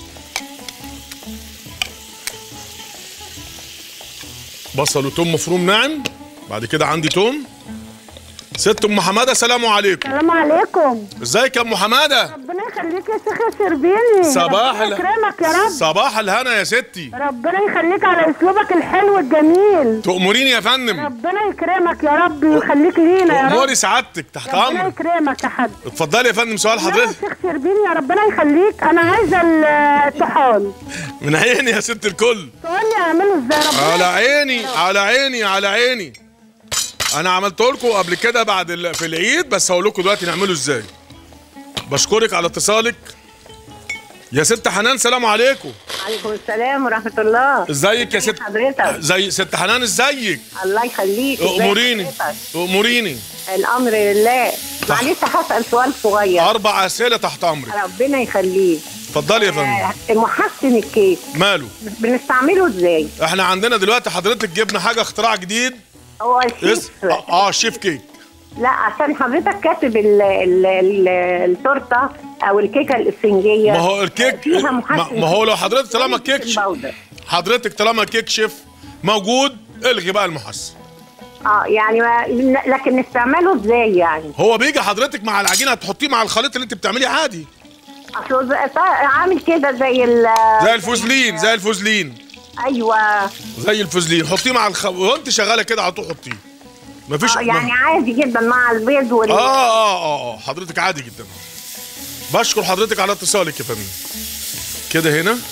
بصل وتوم مفروم ناعم بعد كده عندي توم ست ام حماده سلام عليكم السلام عليكم ازيك يا ام حماده ربنا يخليك يا شيخ يا شربيني صباح ربنا ال- يكرمك يا رب صباح الهنا يا ستي ربنا يخليك على اسلوبك الحلو الجميل تأمريني يا فندم ربنا يكرمك يا رب ويخليك لينا يا رب تأمري سعادتك تحت ربنا امرك يكرمك يا حاج اتفضلي يا فندم سؤال يا حضرتك شيخ شربيني يا ربنا يخليك انا عايزه الطحال من عيني يا ست الكل تقول لي اعمله ازاي ربنا على عيني على عيني على عيني انا عملت لكم قبل كده بعد ال- في العيد بس هقول لكم دلوقتي نعمله ازاي بشكرك على اتصالك يا ست حنان سلام عليكم عليكم السلام ورحمة الله ازيك يا ست حضرتك زي ست حنان ازيك الله يخليك إزاي اموريني حضرتك؟ اموريني الأمر لله معلش هسأل سؤال صغير اربع اسئله تحت امرك ربنا يخليك اتفضلي يا فندم آه، محسن الكيك ماله بنستعمله ازاي؟ احنا عندنا دلوقتي حضرتك جبنا حاجه اختراع جديد هو اس... الشيف اه آه، شيف كيك لا عشان حضرتك كاتب ال ال ال التورته او الكيكه الاسفنجيه ما هو الكيك فيها ما, محسن ما هو لو حضرتك طالما كيك ش... باودر حضرتك طالما كيك شيف موجود الغي بقى المحسن اه يعني ما لكن نستعمله ازاي يعني؟ هو بيجي حضرتك مع العجينه هتحطيه مع الخليط اللي انت بتعمليه عادي اصله زي- عامل كده زي ال زي الفوزلين زي الفوزلين ايوه زي الفوزلين حطيه مع الخ... وانت شغاله كده على طول حطيه مفيش آه يعني عادي جدا مع البيض وال اه اه اه اه حضرتك عادي جدا بشكر حضرتك على اتصالك يا فندم كده هنا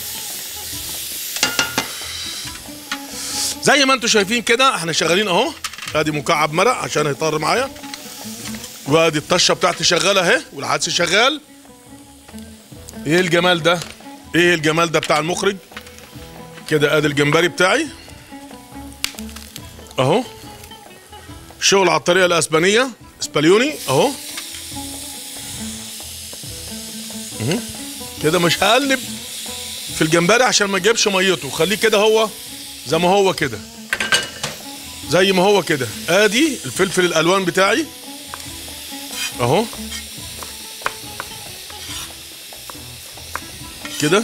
زي ما انتم شايفين كده احنا شغالين اهو ادي مكعب مرق عشان هيطر معايا وادي الطشه بتاعتي شغاله اهي والعدس شغال ايه الجمال ده ايه الجمال ده بتاع المخرج كده ادي الجمبري بتاعي اهو شغل على الطريقه الاسبانيه اسباليوني اهو مهم. كده مش هقلب في الجمبري عشان ما يجيبش ميته خليه كده هو زي ما هو كده زي ما هو كده ادي الفلفل الالوان بتاعي اهو كده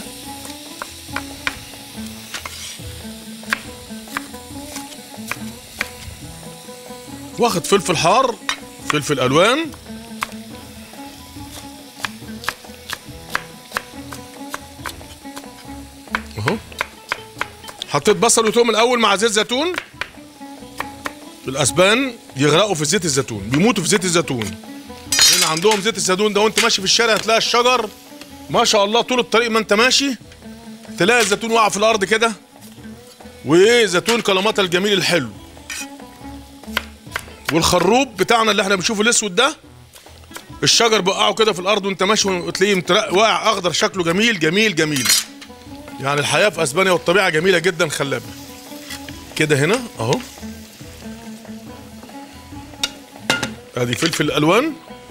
واخد فلفل حار فلفل الوان اهو حطيت بصل وتوم الاول مع زيت زيتون الاسبان يغرقوا في زيت الزيتون بيموتوا في زيت الزيتون هنا عندهم زيت الزيتون ده وانت ماشي في الشارع هتلاقي الشجر ما شاء الله طول الطريق ما انت ماشي تلاقي الزيتون واقع في الارض كده وايه زيتون كلامات الجميل الحلو والخروب بتاعنا اللي احنا بنشوفه الاسود ده الشجر بقعه كده في الارض وانت ماشي وتلاقيه مترق- واقع اخضر شكله جميل جميل جميل يعني الحياه في اسبانيا والطبيعه جميله جدا خلابه كده هنا اهو ادي فلفل الوان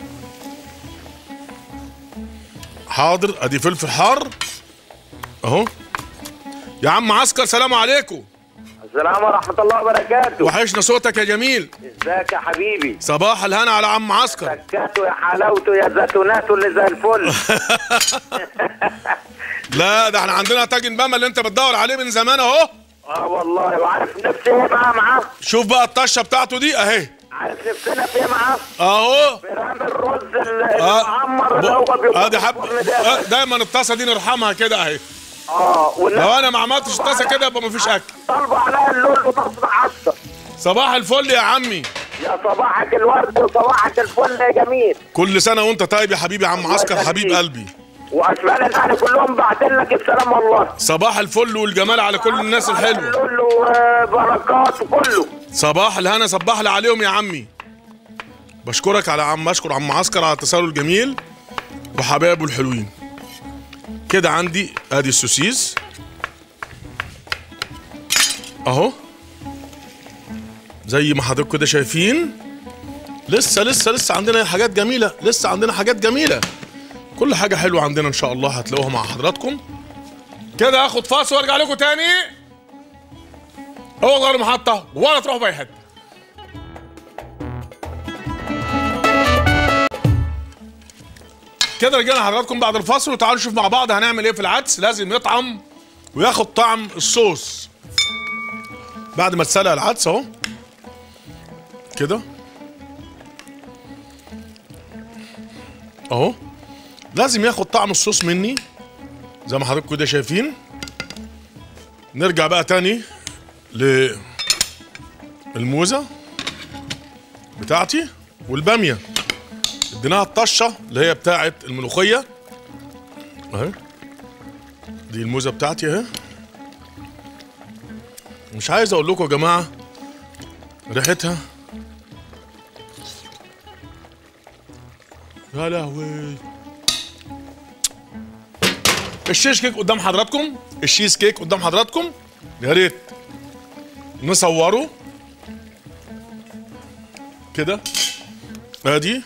حاضر ادي فلفل حار اهو يا عم عسكر سلام عليكم السلام ورحمة الله وبركاته وحشنا صوتك يا جميل ازيك يا حبيبي صباح الهنا على عم عسكر سكته يا حلاوته يا زيتوناته اللي زي الفل لا ده احنا عندنا طاجن باما اللي انت بتدور عليه من زمان اهو اه والله وعارف نفسي ايه معاه معاه شوف بقى الطشه بتاعته دي اهي عارف نفسنا في ايه معاه اهو برام الرز ال- آه. المعمر اللي هو بيبقى ادي حب آه، دايما الطاسه دي نرحمها كده اهي اه لو انا ما عملتش الطاسه كده يبقى مفيش اكل طالبه عليا اللول وتصبح عسل صباح الفل يا عمي يا صباحك الورد وصباحك الفل يا جميل كل سنه وانت طيب يا حبيبي يا عم عسكر حبيب قلبي واسماء الاهل كلهم بعتين لك السلام والله صباح الفل والجمال على كل الناس الحلوه اللول وبركات وكله صباح الهنا صباح لي عليهم يا عمي بشكرك على عم اشكر عم عسكر على اتصاله الجميل وحبايبه الحلوين كده عندي ادي السوسيس اهو زي ما حضراتكم كده شايفين لسه لسه لسه عندنا حاجات جميله لسه عندنا حاجات جميله كل حاجه حلوه عندنا ان شاء الله هتلاقوها مع حضراتكم كده اخد فاصل وارجع لكم تاني هو غير محطه ولا تروحوا في اي حته كده رجعنا حضراتكم بعد الفاصل وتعالوا نشوف مع بعض هنعمل ايه في العدس لازم يطعم وياخد طعم الصوص بعد ما اتسلق العدس اهو كده اهو لازم ياخد طعم الصوص مني زي ما حضراتكم كده شايفين نرجع بقى تاني للموزة بتاعتي والبامية اديناها الطشة اللي هي بتاعت الملوخية اهي دي الموزة بتاعتي اهي مش عايز اقول لكم يا جماعة ريحتها يا لهوي الشيش كيك قدام حضراتكم الشيز كيك قدام حضراتكم يا ريت نصوره كده ادي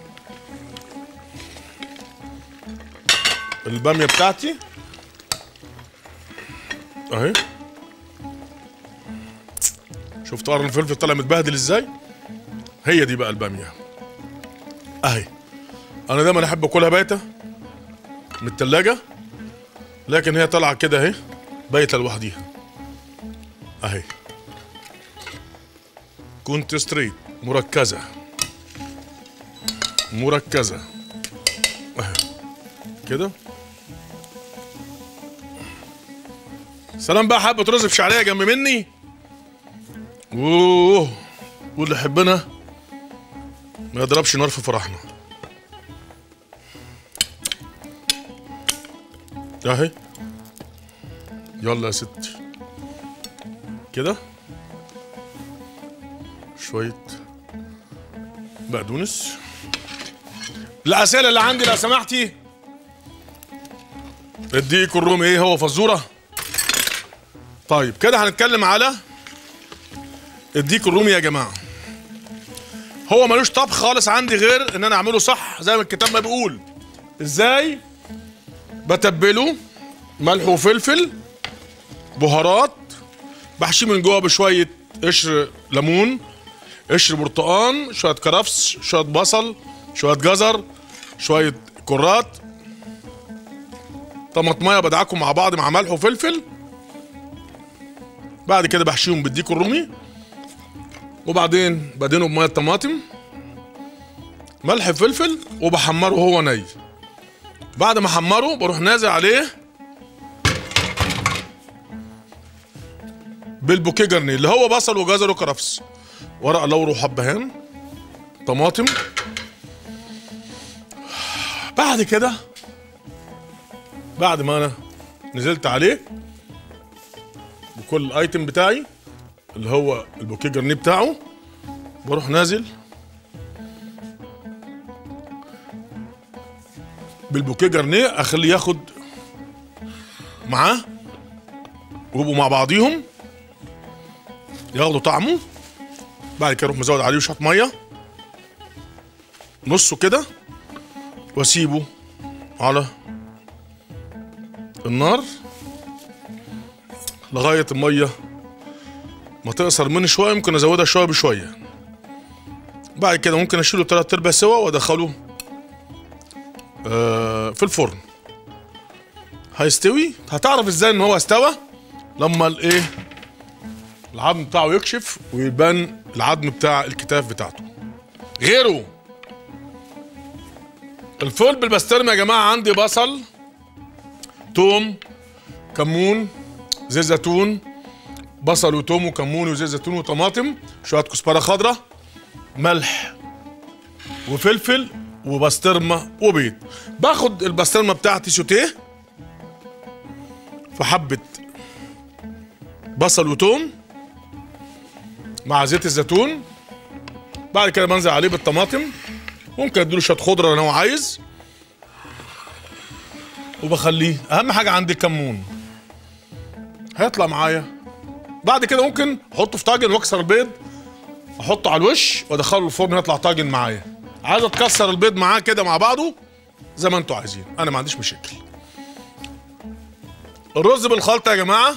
الباميه بتاعتي اهي شفت قرن الفلفل طالع متبهدل ازاي هي دي بقى الباميه اهي انا دايما احب اكلها بايته من التلاجة لكن هي طالعه كده اهي بايته لوحديها اهي كنت ستريت مركزه مركزه اهي كده سلام بقى حبه رز بشعريه جنب مني اوه واللي يحبنا ما يضربش نار في فرحنا اهي يلا يا ستي كده شوية بقدونس الأسئلة اللي عندي لو سمحتي الديك الرومي ايه هو فزورة طيب كده هنتكلم على الديك الرومي يا جماعة هو ملوش طبخ خالص عندي غير ان انا اعمله صح زي ما الكتاب ما بيقول ازاي بتبله ملح وفلفل بهارات بحشيه من جوه بشويه قشر ليمون قشر برتقان شويه كرفس شويه بصل شويه جزر شويه كرات طماطمايه بدعكم مع بعض مع ملح وفلفل بعد كده بحشيهم بالديك الرومي وبعدين بدهنه بميه طماطم ملح فلفل وبحمره وهو ني بعد ما احمره بروح نازل عليه بالبوكيه جرنيه اللي هو بصل وجزر وكرفس ورق لورا وحبهان طماطم بعد كده بعد ما انا نزلت عليه بكل الايتم بتاعي اللي هو البوكيه جرنيه بتاعه بروح نازل بالبوكيه جرنيه اخليه ياخد معاه ويبقوا مع بعضيهم ياخدوا طعمه بعد كده اروح مزود عليه شويه ميه نصه كده واسيبه على النار لغايه الميه ما تقصر مني شويه ممكن ازودها شويه بشويه بعد كده ممكن اشيله تلات ارباع سوا وادخله آه في الفرن هيستوي هتعرف ازاي ان هو استوى لما الايه العظم بتاعه يكشف ويبان العظم بتاع الكتاف بتاعته غيره الفول بالبسطرمه يا جماعه عندي بصل توم كمون زيت زيتون بصل وتوم وكمون وزيت زيتون وطماطم شويه كزبره خضراء ملح وفلفل وبسطرمه وبيض باخد البسطرمه بتاعتي سوتيه في حبه بصل وتوم مع زيت الزيتون بعد كده بنزل عليه بالطماطم ممكن اديله شويه خضره لو هو عايز وبخليه اهم حاجه عندي الكمون هيطلع معايا بعد كده ممكن احطه في طاجن واكسر البيض احطه على الوش وادخله الفرن يطلع طاجن معايا عايز اتكسر البيض معاه كده مع بعضه زي ما انتوا عايزين انا ما عنديش مشاكل الرز بالخلطه يا جماعه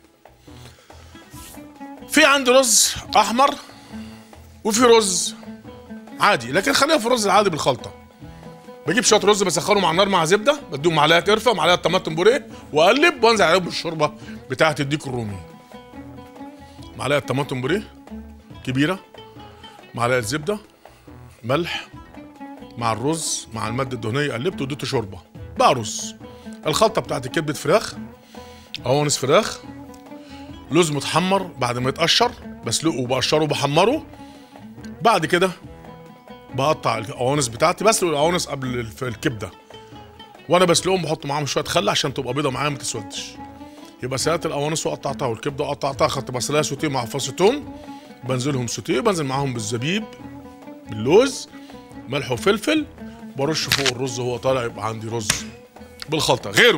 في عندي رز احمر وفي رز عادي لكن خلينا في الرز العادي بالخلطه بجيب شويه رز بسخنهم على النار مع زبده بديهم معلقه قرفه ومعلقه طماطم بوريه واقلب وانزل عليهم بالشوربه بتاعه الديك الرومي معلقه طماطم بوريه كبيره معلقه زبده ملح مع الرز مع الماده الدهنيه قلبته واديته شوربه بقى رز الخلطه بتاعتي كبده فراخ قوانص فراخ لوز متحمر بعد ما يتقشر بسلقه وبقشره وبحمره بعد كده بقطع القوانص بتاعتي بسلق القوانص قبل الف- الكبده وانا بسلقهم بحط معاهم شويه خل عشان تبقى بيضه معايا ما تسودش يبقى سلقت القوانص وقطعتها والكبده وقطعتها خدت بصلايه سوتيه مع فص توم بنزلهم سوتيه بنزل معاهم بالزبيب باللوز ملح وفلفل برش فوق الرز وهو طالع يبقى عندي رز بالخلطه غيره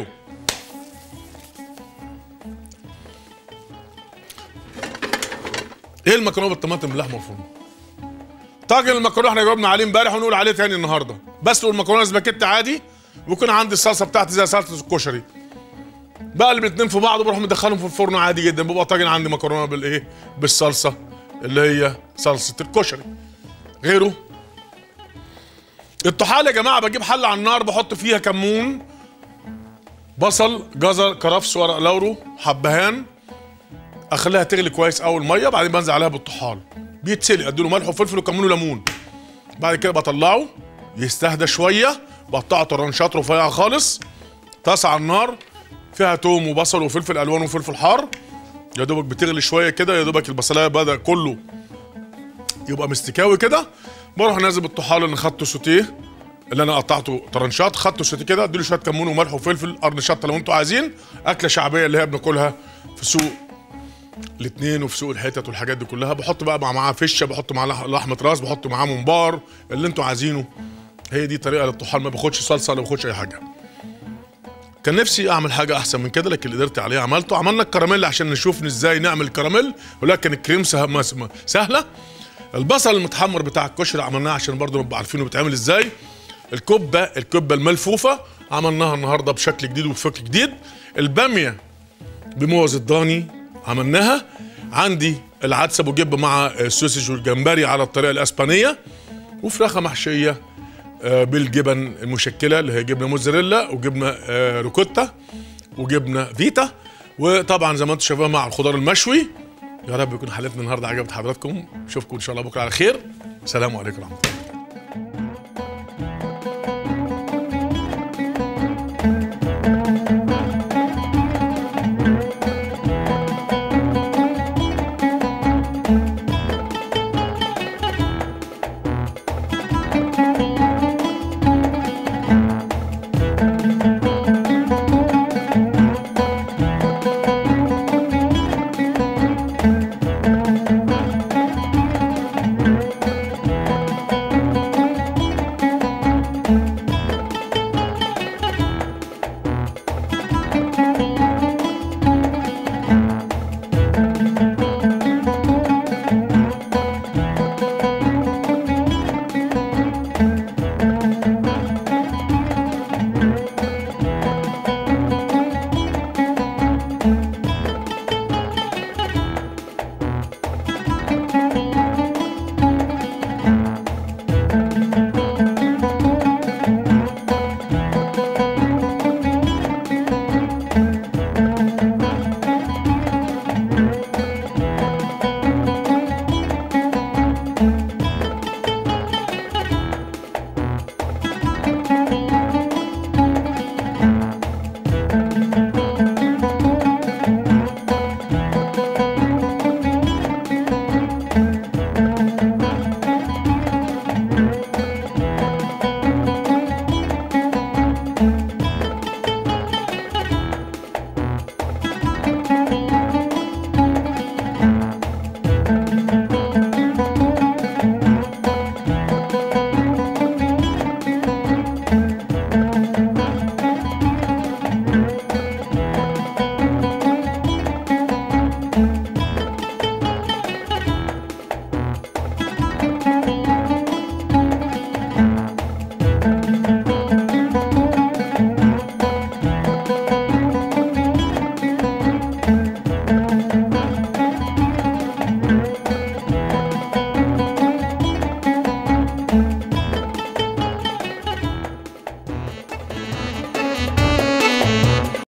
ايه المكرونه بالطماطم باللحمه المفرومه طاجن المكرونه احنا جاوبنا عليه امبارح ونقول عليه تاني النهارده بسلق المكرونه سباكيت عادي ويكون عندي الصلصه بتاعتي زي صلصه الكشري بقلب الاتنين في بعض وبروح مدخلهم في الفرن عادي جدا بيبقى طاجن عندي مكرونه بالايه بالصلصه اللي هي صلصه الكشري غيره الطحال يا جماعه بجيب حله على النار بحط فيها كمون بصل جزر كرفس ورق لورو حبهان اخليها تغلي كويس اول ميه بعدين بنزل عليها بالطحال بيتسلق اديله ملح وفلفل وكمون وليمون بعد كده بطلعه يستهدى شويه بقطعه طرنشات رفيعه خالص طاسه على النار فيها توم وبصل وفلفل الوان وفلفل حار يا دوبك بتغلي شويه كده يا دوبك البصلايه بدا كله يبقى مستكاوي كده بروح نازل بالطحال اللي خدته سوتيه اللي انا قطعته طرنشات خدته سوتيه كده اديله شويه كمون وملح وفلفل قرن شطه لو انتوا عايزين اكله شعبيه اللي هي بناكلها في سوق الاثنين وفي سوق الحتت والحاجات دي كلها بحط بقى مع معاه فشه بحط معاه لح- لحمه راس بحط معاه ممبار اللي انتوا عايزينه هي دي طريقه للطحال ما باخدش صلصه ولا باخدش اي حاجه كان نفسي اعمل حاجه احسن من كده لكن اللي قدرت عليه عملته عملنا الكراميل عشان نشوف ازاي نعمل الكراميل ولكن الكريم سه- مس- م- سهله البصل المتحمر بتاع الكشري عملناه عشان برضه نبقى عارفينه بيتعمل ازاي الكبه الكبه الملفوفه عملناها النهارده بشكل جديد وبفكر جديد الباميه بموز الضاني عملناها عندي العدس ابو جبه مع السوسج والجمبري على الطريقه الاسبانيه وفراخه محشيه آه، بالجبن المشكله اللي هي جبنه موزاريلا وجبنه آه، روكوتا وجبنه فيتا وطبعا زي ما انتم شايفين مع الخضار المشوي يا رب يكون حلقتنا النهارده عجبت حضراتكم اشوفكم ان شاء الله بكره على خير سلام عليكم ورحمه الله